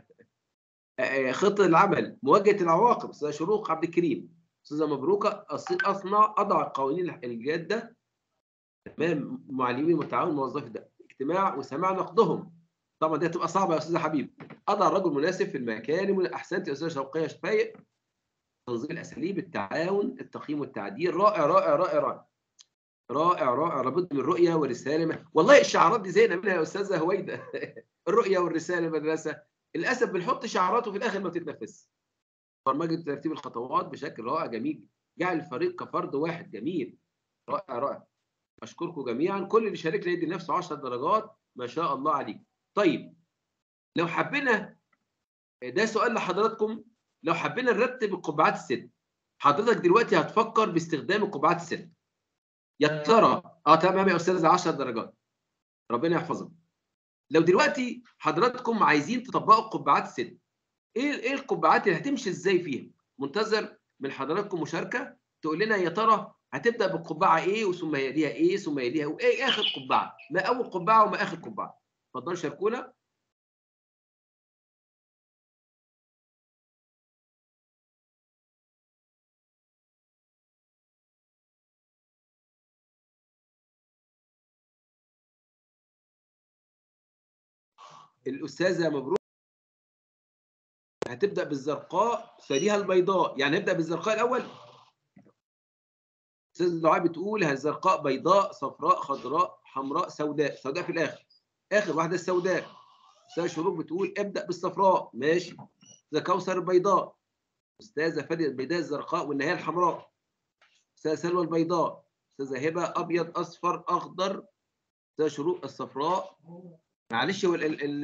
خطه العمل مواجهه العواقب استاذه شروق عبد الكريم استاذه مبروكه اصنع اضع القوانين الجاده امام معلمين وتعاون موظفي ده اجتماع وسماع نقدهم طبعا دي هتبقى صعبه يا استاذ حبيب اضع الرجل مناسب في المكان من احسنت يا استاذه شوقيه شفايق تنظيم الاساليب التعاون التقييم والتعديل رائع رائع رائع رائع رائع رائع لابد من رؤيه ورساله والله الشعارات دي زينا منها يا استاذه هويده الرؤيه والرساله المدرسه للاسف بنحط شعارات وفي الاخر ما بتتنفذش برمجه ترتيب الخطوات بشكل رائع جميل جعل الفريق كفرد واحد جميل رائع رائع اشكركم جميعا كل اللي شاركنا يدي نفسه 10 درجات ما شاء الله عليك طيب لو حبينا ده سؤال لحضراتكم لو حبينا نرتب القبعات الست حضرتك دلوقتي هتفكر باستخدام القبعات الست يا ترى اه تمام يا استاذ 10 درجات ربنا يحفظك لو دلوقتي حضراتكم عايزين تطبقوا القبعات الست ايه ايه القبعات اللي هتمشي ازاي فيها منتظر من حضراتكم مشاركه تقول لنا يا ترى هتبدا بالقبعه ايه ثم يليها ايه ثم يليها وايه اخر قبعه ما اول قبعه وما اخر قبعه اتفضلوا شاركونا الاستاذه مبروك هتبدا بالزرقاء ثانيها البيضاء يعني نبدا بالزرقاء الاول استاذ دعاء بتقول الزرقاء بيضاء صفراء خضراء حمراء سوداء سوداء في الاخر اخر واحده السوداء استاذ شروق بتقول ابدا بالصفراء ماشي استاذ كوثر البيضاء استاذه فاديه البيضاء الزرقاء والنهايه الحمراء استاذه سلوى البيضاء استاذه هبه ابيض اصفر اخضر استاذه شروق الصفراء معلش هو ال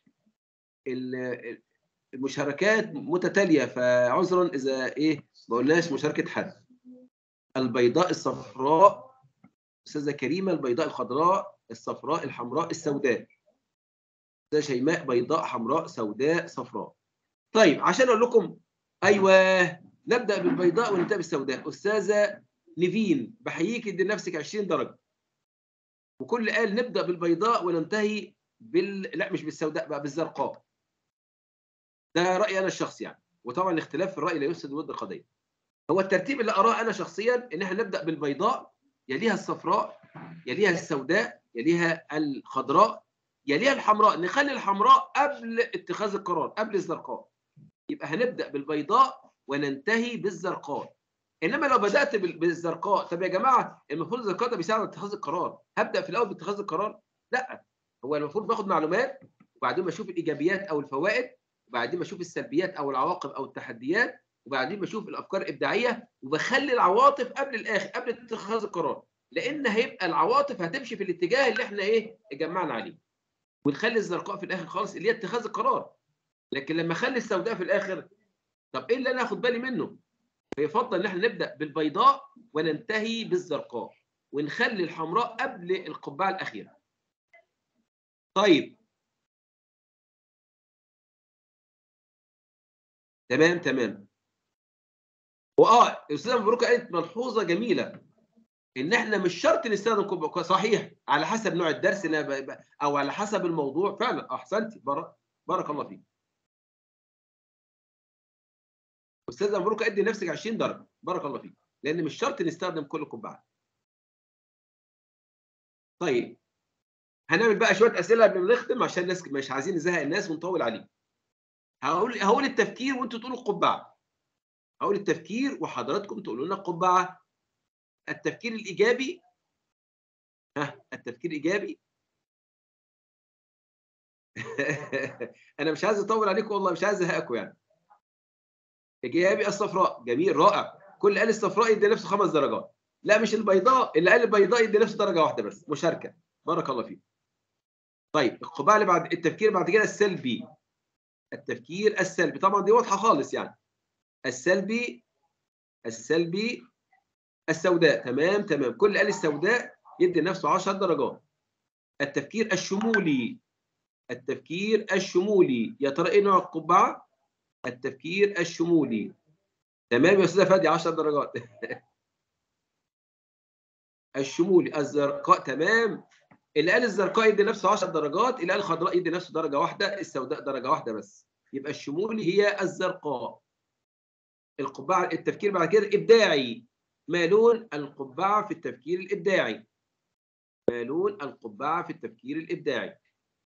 ال المشاركات متتاليه فعذرا اذا ايه ما قلناش مشاركه حد البيضاء الصفراء استاذه كريمه البيضاء الخضراء الصفراء الحمراء السوداء استاذه شيماء بيضاء حمراء سوداء صفراء طيب عشان اقول لكم ايوه نبدا بالبيضاء وننتهي بالسوداء استاذه نيفين بحييك ادي لنفسك 20 درجه وكل قال نبدا بالبيضاء وننتهي بال لا مش بالسوداء بقى بالزرقاء ده رايي انا الشخصي يعني وطبعا الاختلاف في الراي لا يفسد ود القضيه هو الترتيب اللي اراه انا شخصيا ان احنا نبدا بالبيضاء يليها الصفراء يليها السوداء يليها الخضراء يليها الحمراء نخلي الحمراء قبل اتخاذ القرار قبل الزرقاء يبقى هنبدا بالبيضاء وننتهي بالزرقاء انما لو بدات بالزرقاء طب يا جماعه المفروض الزرقاء ده بيساعد على اتخاذ القرار هبدا في الاول باتخاذ القرار لا هو المفروض باخد معلومات وبعدين بشوف الايجابيات او الفوائد وبعدين بشوف السلبيات او العواقب او التحديات وبعدين بشوف الافكار الابداعيه وبخلي العواطف قبل الاخر قبل اتخاذ القرار لان هيبقى العواطف هتمشي في الاتجاه اللي احنا ايه اتجمعنا عليه ونخلي الزرقاء في الاخر خالص اللي هي اتخاذ القرار لكن لما اخلي السوداء في الاخر طب ايه اللي انا اخد بالي منه فيفضل ان احنا نبدا بالبيضاء وننتهي بالزرقاء ونخلي الحمراء قبل القبعه الاخيره طيب تمام تمام واه استاذه مبروك قالت ملحوظه جميله ان احنا مش شرط نستخدم كوب صحيح على حسب نوع الدرس او على حسب الموضوع فعلا احسنتي بارك, بارك الله فيك استاذه مبروك ادي نفسك 20 درجه بارك الله فيك لان مش شرط نستخدم كل القبعات طيب هنعمل بقى شويه اسئله قبل ما نختم عشان الناس مش عايزين نزهق الناس ونطول عليهم هقول هقول التفكير وانتوا تقولوا القبعه هقول التفكير وحضراتكم تقولوا لنا القبعه التفكير الايجابي ها التفكير الايجابي انا مش عايز اطول عليكم والله مش عايز ازهقكم يعني اجابي الصفراء جميل رائع كل قال الصفراء يدي نفسه خمس درجات لا مش البيضاء اللي قال البيضاء يدي نفسه درجه واحده بس مشاركه بارك الله فيك طيب القبعه اللي بعد التفكير بعد كده السلبي التفكير السلبي طبعا دي واضحه خالص يعني السلبي السلبي السوداء تمام تمام كل قال السوداء يدي نفسه 10 درجات التفكير الشمولي التفكير الشمولي يا ترى ايه نوع القبعه التفكير الشمولي تمام يا استاذه فادي 10 درجات الشمولي الزرقاء تمام اللي قال الزرقاء يدي نفسه 10 درجات اللي قال الخضراء يدي نفسه درجه واحده السوداء درجه واحده بس يبقى الشمولي هي الزرقاء القبعه التفكير بعد كده ابداعي ما لون القبعه في التفكير الابداعي ما لون القبعه في التفكير الابداعي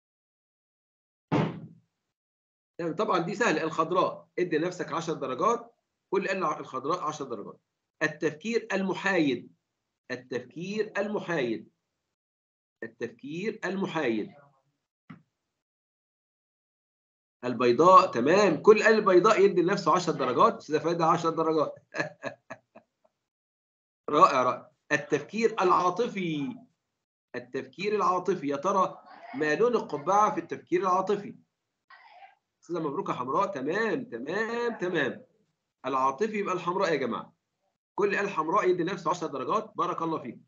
يعني طبعا دي سهله الخضراء ادي نفسك 10 درجات كل قال الخضراء 10 درجات التفكير المحايد التفكير المحايد التفكير المحايد البيضاء تمام كل قال البيضاء يدي لنفسه 10 درجات استاذ فايده 10 درجات رائع رائع التفكير العاطفي التفكير العاطفي يا ترى ما لون القبعه في التفكير العاطفي استاذه مبروكه حمراء تمام تمام تمام العاطفي يبقى الحمراء يا جماعه كل قال حمراء يدي نفسه 10 درجات بارك الله فيك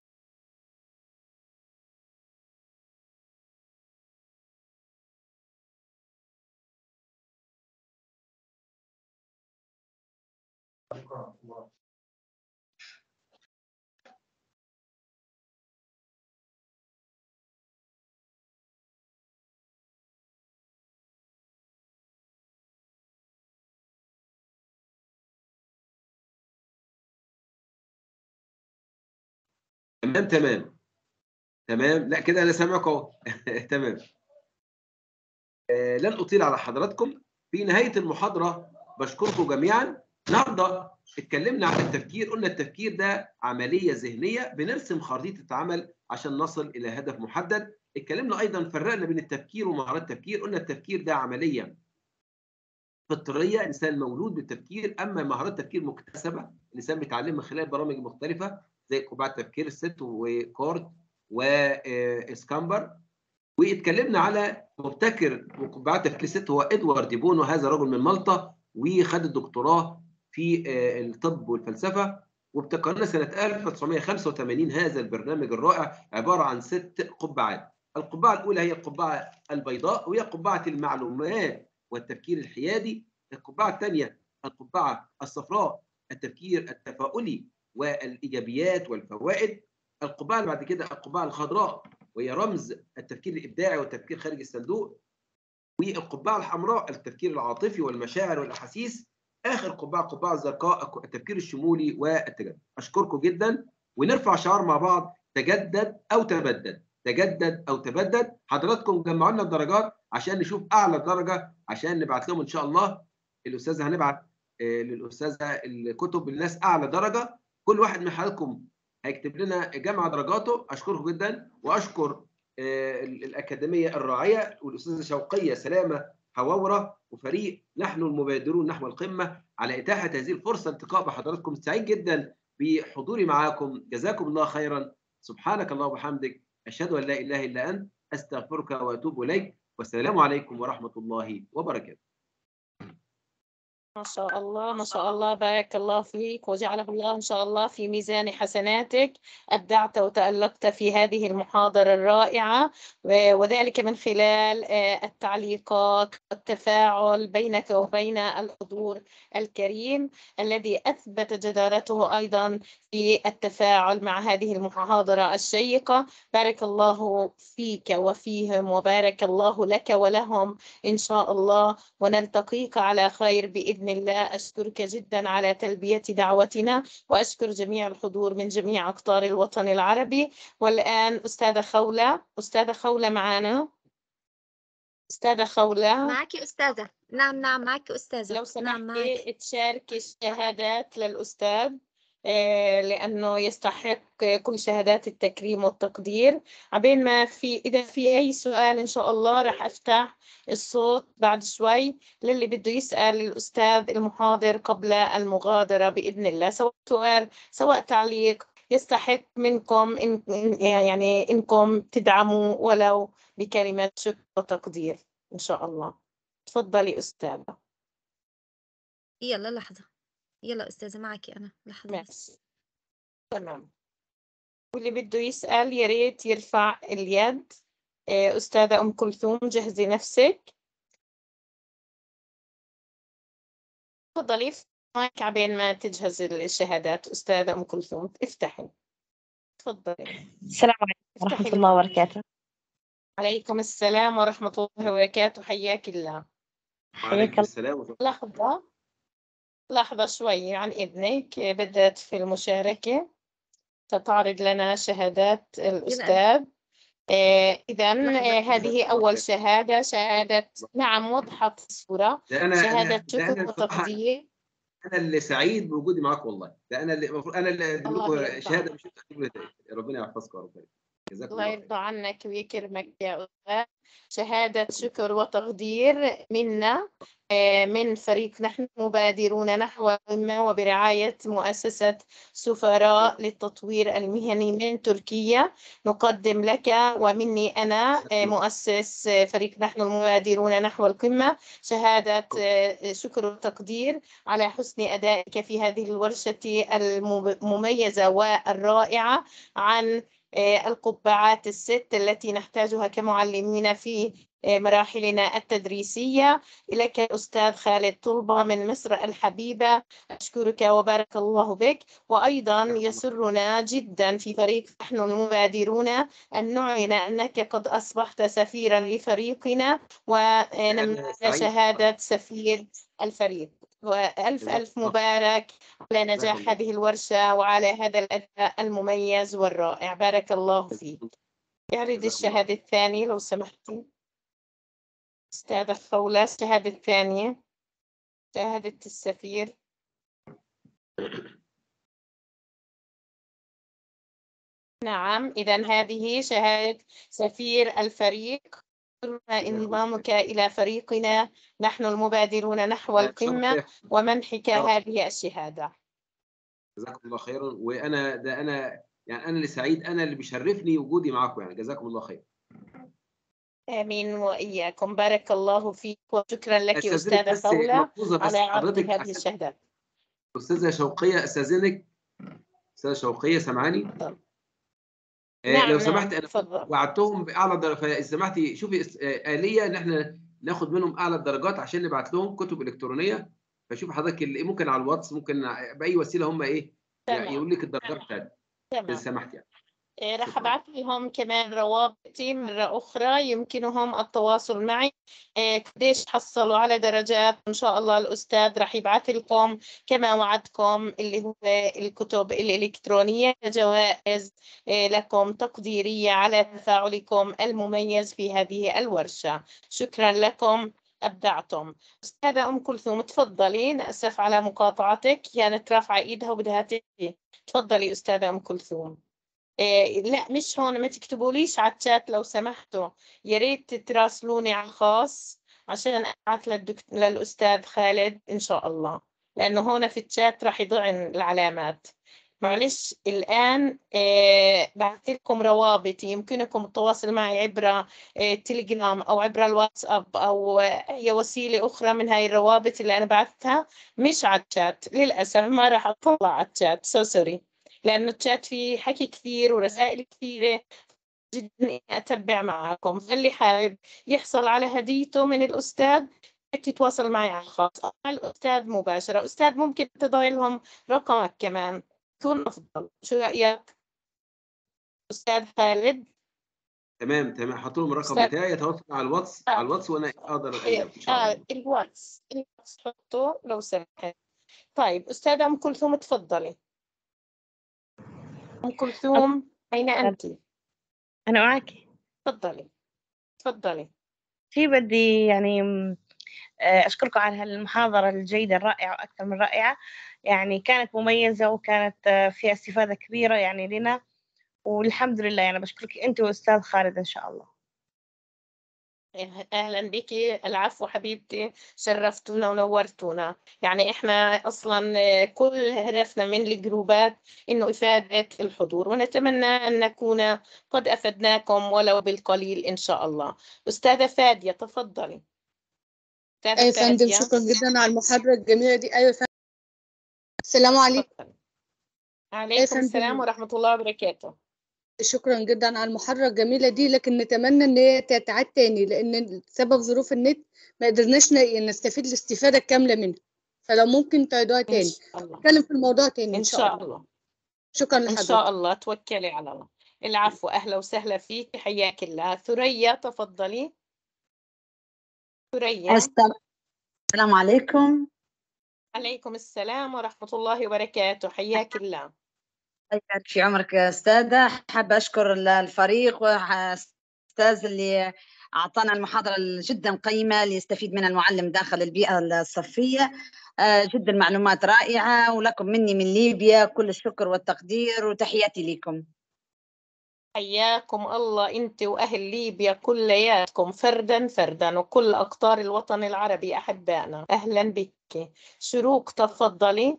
تمام تمام تمام لا كده انا سامعك اهو تمام آه لن اطيل على حضراتكم في نهايه المحاضره بشكركم جميعا النهارده اتكلمنا عن التفكير قلنا التفكير ده عمليه ذهنيه بنرسم خريطه عمل عشان نصل الى هدف محدد اتكلمنا ايضا فرقنا بين التفكير ومهارات التفكير قلنا التفكير ده عمليه فطريه انسان مولود بالتفكير اما مهارات التفكير مكتسبه الانسان بيتعلمها من خلال برامج مختلفه زي قبعه تفكير الست وكورت واسكامبر واتكلمنا على مبتكر وقبعات تفكير الست هو ادوارد ديبونو هذا رجل من مالطا وخد الدكتوراه في الطب والفلسفه وابتكرنا سنه 1985 هذا البرنامج الرائع عباره عن ست قبعات القبعه الاولى هي القبعه البيضاء وهي قبعه المعلومات والتفكير الحيادي القبعه الثانيه القبعه الصفراء التفكير التفاؤلي والايجابيات والفوائد القبعه اللي بعد كده القبعه الخضراء وهي رمز التفكير الابداعي والتفكير خارج الصندوق والقبعه الحمراء التفكير العاطفي والمشاعر والاحاسيس اخر قبعه القبعه الزرقاء التفكير الشمولي والتجدد اشكركم جدا ونرفع شعار مع بعض تجدد او تبدد تجدد او تبدد حضراتكم جمعوا لنا الدرجات عشان نشوف اعلى درجه عشان نبعت لهم ان شاء الله الاستاذه هنبعت للاستاذه الكتب للناس اعلى درجه كل واحد من حضراتكم هيكتب لنا جمع درجاته اشكركم جدا واشكر الاكاديميه الراعيه والاستاذه شوقيه سلامه حواوره وفريق نحن المبادرون نحو القمه على اتاحه هذه الفرصه التقاء بحضراتكم سعيد جدا بحضوري معاكم جزاكم الله خيرا سبحانك اللهم وبحمدك اشهد ان لا اله الا انت استغفرك واتوب اليك والسلام عليكم ورحمه الله وبركاته ما شاء الله ما شاء الله بارك الله فيك وجعله الله إن شاء الله في ميزان حسناتك أبدعت وتألقت في هذه المحاضرة الرائعة وذلك من خلال التعليقات والتفاعل بينك وبين الحضور الكريم الذي أثبت جدارته أيضا في التفاعل مع هذه المحاضرة الشيقة بارك الله فيك وفيهم وبارك الله لك ولهم إن شاء الله ونلتقيك على خير بإذن الله أشكرك جدا على تلبية دعوتنا وأشكر جميع الحضور من جميع أقطار الوطن العربي والآن أستاذة خولة أستاذة خولة معنا أستاذة خولة معك أستاذة نعم نعم معك أستاذة لو نعم معك سمحتي تشاركي الشهادات للأستاذ آه، لأنه يستحق كل شهادات التكريم والتقدير عبين ما في إذا في أي سؤال إن شاء الله رح أفتح الصوت بعد شوي للي بده يسأل الأستاذ المحاضر قبل المغادرة بإذن الله سواء سؤال سواء تعليق يستحق منكم إن إن- يعني إنكم تدعموا ولو بكلمة شكر وتقدير إن شاء الله تفضلي أستاذة يلا لحظة يلا أستاذة معك أنا لحظة بس. ماشي تمام واللي بده يسأل يا ريت يرفع اليد آه، أستاذة أم كلثوم جهزي نفسك تفضلي افتحي مايك عبين ما تجهز الشهادات أستاذة أم كلثوم افتحي تفضلي السلام عليكم ورحمة افتحي الله المايك. وبركاته عليكم السلام ورحمة الله وبركاته حياك الله وعليكم الله. السلام ورحمة الله. لحظة لحظة شوي عن إذنك بدأت في المشاركة ستعرض لنا شهادات الأستاذ إذا لحظة. هذه أول شهادة شهادة نعم وضحت الصورة ده انا شهادة أنا- ده شكر انا بصراحة وتقدير انا اللي سعيد بوجودي معاك والله ده انا اللي المفروض انا اللي اقدم الله لكم يرضى شهاده مش انتوا تجيبوا نتائج ربنا يحفظكم يا رب جزاكم الله الله خير يرضى عنك ويكرمك يا أستاذ شهادة شكر وتقدير منا آه، من فريق نحن مبادرون نحو القمة وبرعاية مؤسسة سفراء للتطوير المهني من تركيا نقدم لك ومني أنا آه، مؤسس آه، فريق نحن المبادرون نحو القمة شهادة آه، شكر وتقدير على حسن أدائك في هذه الورشة المميزة والرائعة عن آه، القبعات الست التي نحتاجها كمعلمين في آه، مراحلنا التدريسية إليك أستاذ خالد طلبة من مصر الحبيبة أشكرك وبارك الله بك وأيضا يسرنا جدا في فريق نحن المبادرون أن نعلن أنك قد أصبحت سفيرا لفريقنا ونمنح سعيد. شهادة سفير الفريق وألف جزاك ألف الله. مبارك على نجاح الله. هذه الورشة وعلى هذا الأداء المميز والرائع بارك الله فيك اعرض جزاكم الله. الشهادة الثانية لو سمحتي أستاذة خولة الشهادة الثانية شهادة السفير نعم إذا هذه شهادة سفير الفريق انضمامك إلى فريقنا نحن المبادرون نحو القمة ومنحك هذه الشهادة جزاكم الله خيرا وانا ده انا يعني انا اللي سعيد انا اللي بيشرفني وجودي معاكم يعني جزاكم الله خير آمين وإياكم بارك الله فيك وشكرا لك أستاذنك أستاذة بس خولة ملحوظة بس على عرض حضرتك هذه عشان الشهادات استاذه شوقيه استاذنك استاذه شوقيه سامعاني تفضل. آه نعم لو نعم سمحت انا تفضل وعدتهم باعلى درجه فاذا سمحتي شوفي اس- آه، اليه ان احنا ناخد منهم اعلى الدرجات عشان نبعت لهم كتب الكترونيه فشوف حضرتك اللي ممكن على الواتس ممكن باي وسيله هم ايه يعني تمام يقول لك الدرجات بتاعتك اذا تمام سمحت يعني إيه، راح شكراً. أبعث لهم كمان روابطي مرة أخرى يمكنهم التواصل معي إيه، قديش حصلوا على درجات إن شاء الله الأستاذ راح يبعث لكم كما وعدكم اللي هو الكتب الإلكترونية جوائز إيه، لكم تقديرية على تفاعلكم المميز في هذه الورشة شكرا لكم أبدعتم أستاذة أم كلثوم تفضلي نأسف على مقاطعتك كانت رافعة إيدها وبدها تحكي تفضلي أستاذة أم كلثوم إيه لا مش هون ما تكتبوليش على الشات لو سمحتوا يا ريت تراسلوني على الخاص عشان ابعث للدكت... للاستاذ خالد ان شاء الله لانه هون في الشات راح يضيع العلامات معلش الان إيه بعثت لكم روابط يمكنكم التواصل معي عبر إيه تليجرام او عبر الواتساب او اي وسيله اخرى من هاي الروابط اللي انا بعثتها مش على الشات للاسف ما راح اطلع على الشات سو سوري لأنه الشات فيه حكي كثير ورسائل كثيرة جدا إني أتبع معكم فاللي حابب يحصل على هديته من الأستاذ تتواصل معي على الخاص أو مع الأستاذ مباشرة أستاذ ممكن تضع لهم رقمك كمان يكون أفضل شو رأيك أستاذ خالد تمام تمام حط لهم الرقم أستاذ- بتاعي يتواصل على الواتس آه. على الواتس وانا اقدر إيه، أجاوب ان شاء آه الله الواتس الواتس حطه لو سمحت طيب أستاذة أم كلثوم تفضلي أم كلثوم أين أنت؟ أنا معك تفضلي تفضلي في بدي يعني م، آه، أشكركم على هالمحاضرة الجيدة الرائعة وأكثر من رائعة يعني كانت مميزة وكانت آه، فيها استفادة كبيرة يعني لنا والحمد لله يعني بشكرك أنت وأستاذ خالد إن شاء الله أهلا بك العفو حبيبتي شرفتونا ونورتونا يعني إحنا أصلا آه، كل هدفنا من الجروبات إنه إفادة الحضور ونتمنى أن نكون قد أفدناكم ولو بالقليل إن شاء الله أستاذة فادية تفضلي أستاذة أيوة يا فندم فادية شكرا جدا على المحاضرة الجميلة دي أيوة يا فندم السلام عليكم تفضلي عليكم فندم. السلام ورحمة الله وبركاته شكرا جدا على المحاضرة الجميلة دي لكن نتمنى إن هي تتعاد تاني لأن بسبب ظروف النت ما قدرناش ن- نستفيد الاستفادة الكاملة منها فلو ممكن تعيدوها إن تاني شاء الله نتكلم في الموضوع تاني إن شاء الله شكرا إن لحضرتك شاء الله توكلي على الله العفو أهلا وسهلا فيك حياك الله ثريا تفضلي ثريا السلام السلام عليكم عليكم السلام ورحمة الله وبركاته حياك الله الله يبارك في عمرك يا أستاذة حابة أشكر ال- الفريق والأستاذ اللي أعطانا المحاضرة جدا قيمة ليستفيد منها المعلم داخل البيئة الصفية آه، جدا معلومات رائعة ولكم مني من ليبيا كل الشكر والتقدير وتحياتي لكم حياكم الله أنت وأهل ليبيا كلياتكم فردا فردا وكل أقطار الوطن العربي أحبائنا أهلا بك شروق تفضلي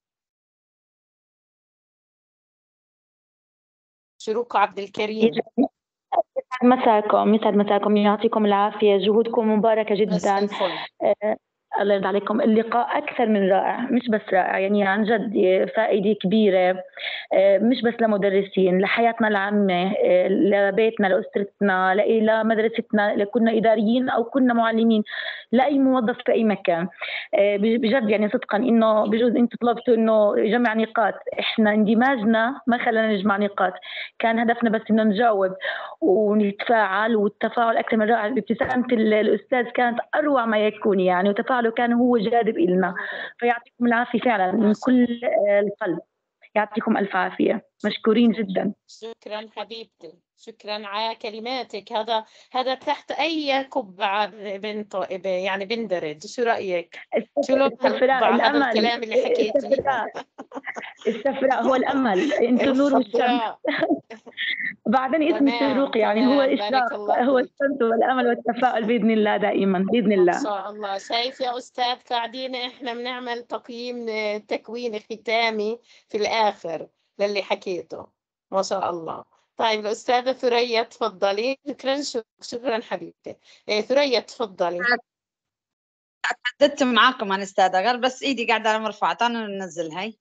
شروق عبد الكريم مساكم يسعد مساكم يعطيكم العافية جهودكم مباركة مساء جدا الفل آه، الله يرضى عليكم اللقاء أكثر من رائع مش بس رائع يعني عن جد فائدة كبيرة آه، مش بس لمدرسين لحياتنا العامة آه، لبيتنا لأسرتنا لإ- لمدرستنا لكنا إداريين أو كنا معلمين لأي موظف في أي مكان آه، بجد يعني صدقا إنه بجوز أنتم طلبتوا إنه جمع نقاط إحنا اندماجنا ما خلانا نجمع نقاط كان هدفنا بس إنه نجاوب ونتفاعل والتفاعل أكثر من رائع ابتسامة ال- الأستاذ كانت أروع ما يكون يعني وتفاعله كان هو جاذب إلنا فيعطيكم العافية فعلا من كل آه، القلب يعطيكم ألف عافية مشكورين جدا شكرا حبيبتي شكرا على كلماتك هذا هذا تحت أي قبعة بنط يعني بندرج شو رأيك؟ شو لون السفراء هالقبعة هذا الأمل الكلام اللي حكيتيه السفراء السفراء هو الأمل أنتم نور والشمس الخضراء بعدين اسم تمام الشروق يعني هو تمام بارك إشراق الله هو فيك الشمس والأمل والتفاؤل بإذن الله دائما بإذن إن الله شاء الله شايف يا أستاذ قاعدين إحنا بنعمل تقييم آه، تكويني ختامي في الآخر للي حكيته ما شاء الله طيب الأستاذة ثريا تفضلي شكرا شك- شكرا حبيبتي إيه، ثريا تفضلي حددت معاكم أنا أستاذة غير بس إيدي قاعدة على مرفوعة أنا ننزل هاي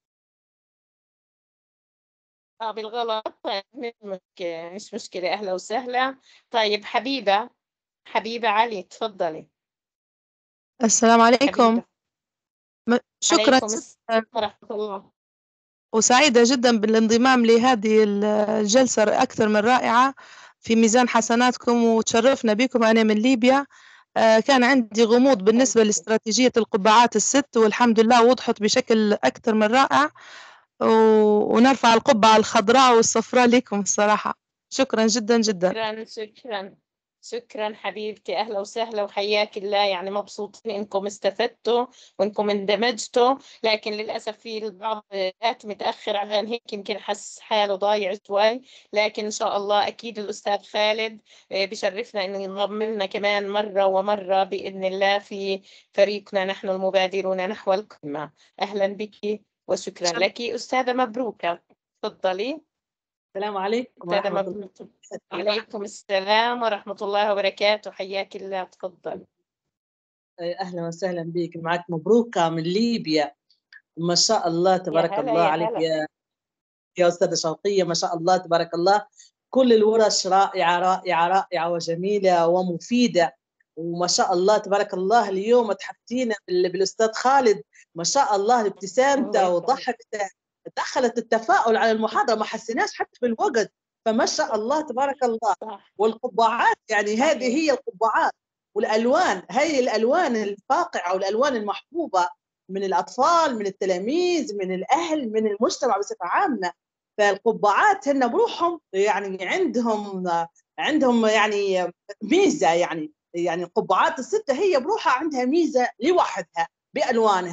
اه بالغلط طيب مش مشكلة مش مشكلة أهلا وسهلا طيب حبيبة حبيبة علي تفضلي السلام عليكم حبيبة م- شكرا عليكم السلام ورحمة الله وسعيدة جدا بالانضمام لهذه الجلسة أكثر من رائعة في ميزان حسناتكم وتشرفنا بكم أنا من ليبيا آه، كان عندي غموض بالنسبة لاستراتيجية القبعات الست والحمد لله وضحت بشكل أكثر من رائع و- ونرفع القبعة الخضراء والصفراء لكم الصراحة شكرا جدا جدا شكرا شكرا شكرا حبيبتي أهلا وسهلا وحياك الله يعني مبسوطين إنكم استفدتوا وإنكم اندمجتوا لكن للأسف في البعض آت متأخر عشان هيك يمكن حس حاله ضايع شوي لكن إن شاء الله أكيد الأستاذ خالد آه، بشرفنا إنه ينضم لنا كمان مرة ومرة بإذن الله في فريقنا نحن المبادرون نحو القمة أهلا بك وشكرا لك أستاذة مبروكة تفضلي السلام عليكم أستاذة ورحمة الله مبروكة عليكم السلام ورحمة الله وبركاته حياك الله تفضل أهلا وسهلا بك معك مبروكة من ليبيا ما شاء الله تبارك هلا الله يا عليك هلا. يا يا أستاذة شوقية ما شاء الله تبارك الله كل الورش رائعة رائعة رائعة وجميلة ومفيدة وما شاء الله تبارك الله اليوم تحفتينا بال- بالأستاذ خالد ما شاء الله الله ابتسامته يسعدك. وضحكته دخلت التفاؤل على المحاضرة ما حسيناش حتى في الوقت فما شاء الله تبارك الله صح والقبعات يعني هذه صحيح. هي القبعات والالوان هي الالوان الفاقعه والالوان المحبوبه من الاطفال من التلاميذ من الاهل من المجتمع بصفه عامه فالقبعات هن بروحهم يعني عندهم عندهم يعني ميزه يعني يعني القبعات السته هي بروحها عندها ميزه لوحدها بالوانها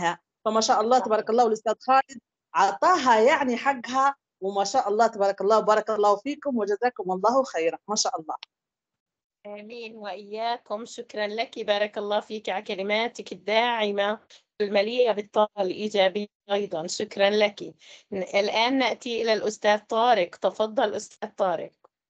فما شاء الله تبارك الله والاستاذ خالد اعطاها يعني حقها وما شاء الله تبارك الله وبارك الله فيكم وجزاكم الله خيرا ما شاء الله آمين وإياكم شكرا لك بارك الله فيك على كلماتك الداعمة المليئة بالطاقة الإيجابية أيضا شكرا لك ن- الآن نأتي إلى الأستاذ طارق تفضل أستاذ طارق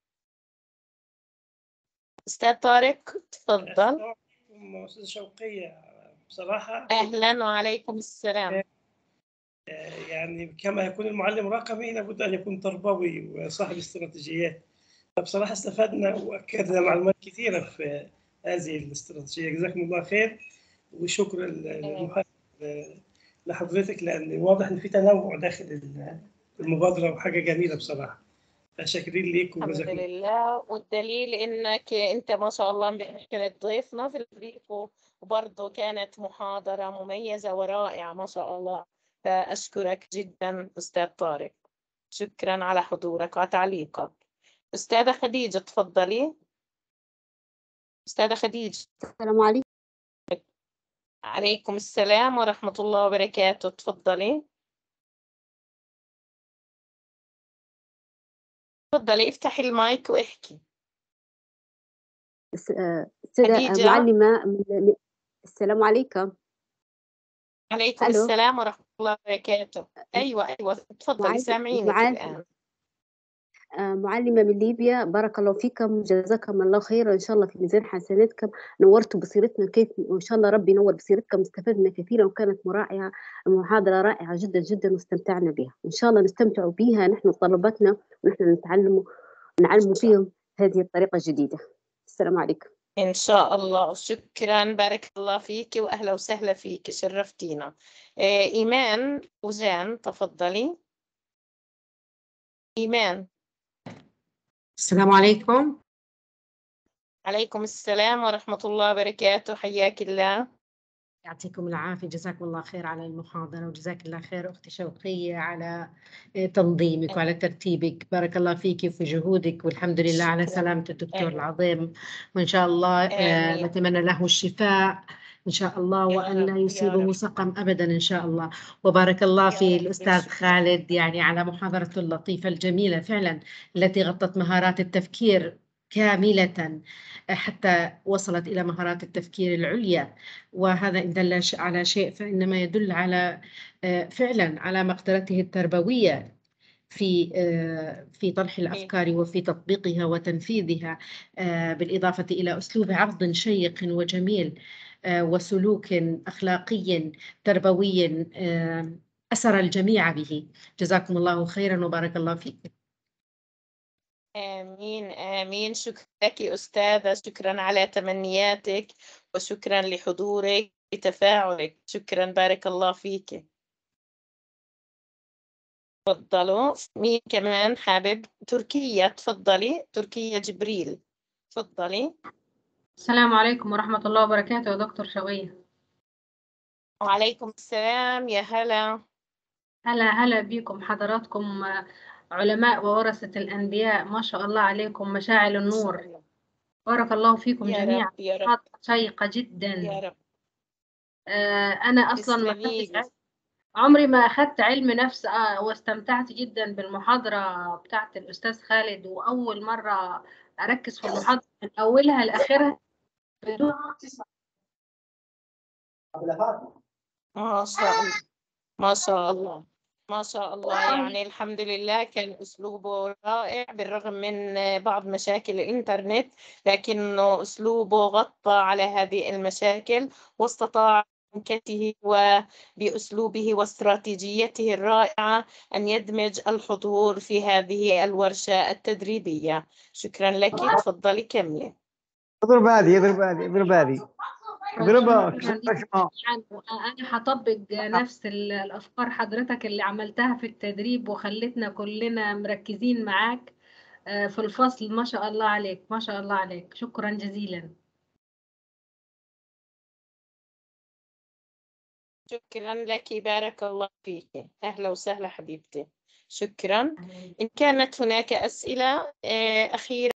أستاذ طارق تفضل السلام عليكم أستاذ شوقية بصراحة أهلا وعليكم السلام آه، يعني كما يكون المعلم رقمي لابد أن يكون تربوي وصاحب استراتيجيات فبصراحة استفدنا وأكدنا معلومات كثيرة في هذه الاستراتيجية جزاكم الله خير وشكرا للمحاضرة لحضرتك لأن واضح إن في تنوع داخل ال- المبادرة وحاجة جميلة بصراحة فشاكرين ليك الحمد وجزاكم الله لله والدليل انك انت ما شاء الله امبارح كنت ضيفنا في الفريق وبرضه كانت محاضرة مميزة ورائعة ما شاء الله فأشكرك جدا أستاذ طارق شكرا على حضورك وتعليقك أستاذة خديجة تفضلي أستاذة خديجة السلام عليكم عليكم السلام ورحمة الله وبركاته تفضلي تفضلي افتحي المايك واحكي س- آه، أستاذة آه، خديجة معلمة من- السلام عليكم عليكم ألو السلام ورحمة الله وبركاته أيوة أيوة تفضلي معلم سامعينك معلم الآن آه، معلمة من ليبيا بارك الله فيكم جزاكم الله خيرا إن شاء الله في ميزان حسناتكم نورتوا بصيرتنا كيف وإن شاء الله ربي ينور بصيرتكم استفدنا كثيرا وكانت مراعية محاضرة رائعة جدا جدا واستمتعنا بها إن شاء الله نستمتعوا بها نحن وطلبتنا ونحن نتعلموا نعلموا فيهم هذه الطريقة الجديدة السلام عليكم إن شاء الله شكرا بارك الله فيك وأهلا وسهلا فيك شرفتينا آه، إيمان وجان تفضلي إيمان السلام عليكم عليكم السلام ورحمة الله وبركاته حياك الله يعطيكم العافية جزاكم الله خير على المحاضرة وجزاك الله خير أختي شوقية على تنظيمك وعلى ترتيبك بارك الله فيك وفي جهودك والحمد لله على شكرا سلامة الدكتور آمين العظيم وإن شاء الله آه، آمين نتمنى له الشفاء إن شاء الله يا وأن لا رب يا يصيبه رب سقم أبدا إن شاء الله وبارك الله يا في رب الأستاذ شكرا خالد يعني على محاضرته اللطيفة الجميلة فعلا التي غطت مهارات التفكير كاملة حتى وصلت إلى مهارات التفكير العليا وهذا إن دل ش- على شيء فإنما يدل على آه، فعلا على مقدرته التربوية في آه، في طرح أمين الأفكار وفي تطبيقها وتنفيذها آه، بالإضافة إلى أسلوب عرض شيق وجميل آه، وسلوك أخلاقي تربوي آه، أسر الجميع به جزاكم الله خيرا وبارك الله فيكم آمين آمين شكرا لك أستاذة شكرا على تمنياتك وشكرا لحضورك وتفاعلك شكرا بارك الله فيك تفضلوا مين كمان حابب تركيا تفضلي تركيا جبريل تفضلي السلام عليكم ورحمة الله وبركاته يا دكتور شوية وعليكم السلام يا هلا هلا هلا بكم حضراتكم آه، علماء وورثة الأنبياء ما شاء الله عليكم مشاعل ما شاء النور الله بارك الله فيكم يا جميعا رب يا رب محاضرة شيقة يا جدا رب آه، أنا أصلا ما تسلمي خدتش لي ع- عمري ما أخدت علم نفس آه، واستمتعت جدا بالمحاضرة بتاعت الأستاذ خالد وأول مرة أركز في المحاضرة من أولها لآخرها بدون ما شاء الله ما شاء الله ما شاء الله يعني الحمد لله كان أسلوبه رائع بالرغم من بعض مشاكل الإنترنت لكنه أسلوبه غطى على هذه المشاكل واستطاع بحنكته وبأسلوبه واستراتيجيته الرائعة أن يدمج الحضور في هذه الورشة التدريبية شكرا لك تفضلي كملي اضرب هذه اضرب هذه اضرب هذه اضربها شكرا كشمة يعني أنا هطبق نفس ال- الأفكار حضرتك اللي عملتها في التدريب وخلتنا كلنا مركزين معاك آه، في الفصل ما شاء الله عليك ما شاء الله عليك شكرا جزيلا شكرا لك بارك الله فيك أهلا وسهلا حبيبتي شكرا إن كانت هناك أسئلة آه، أخيرة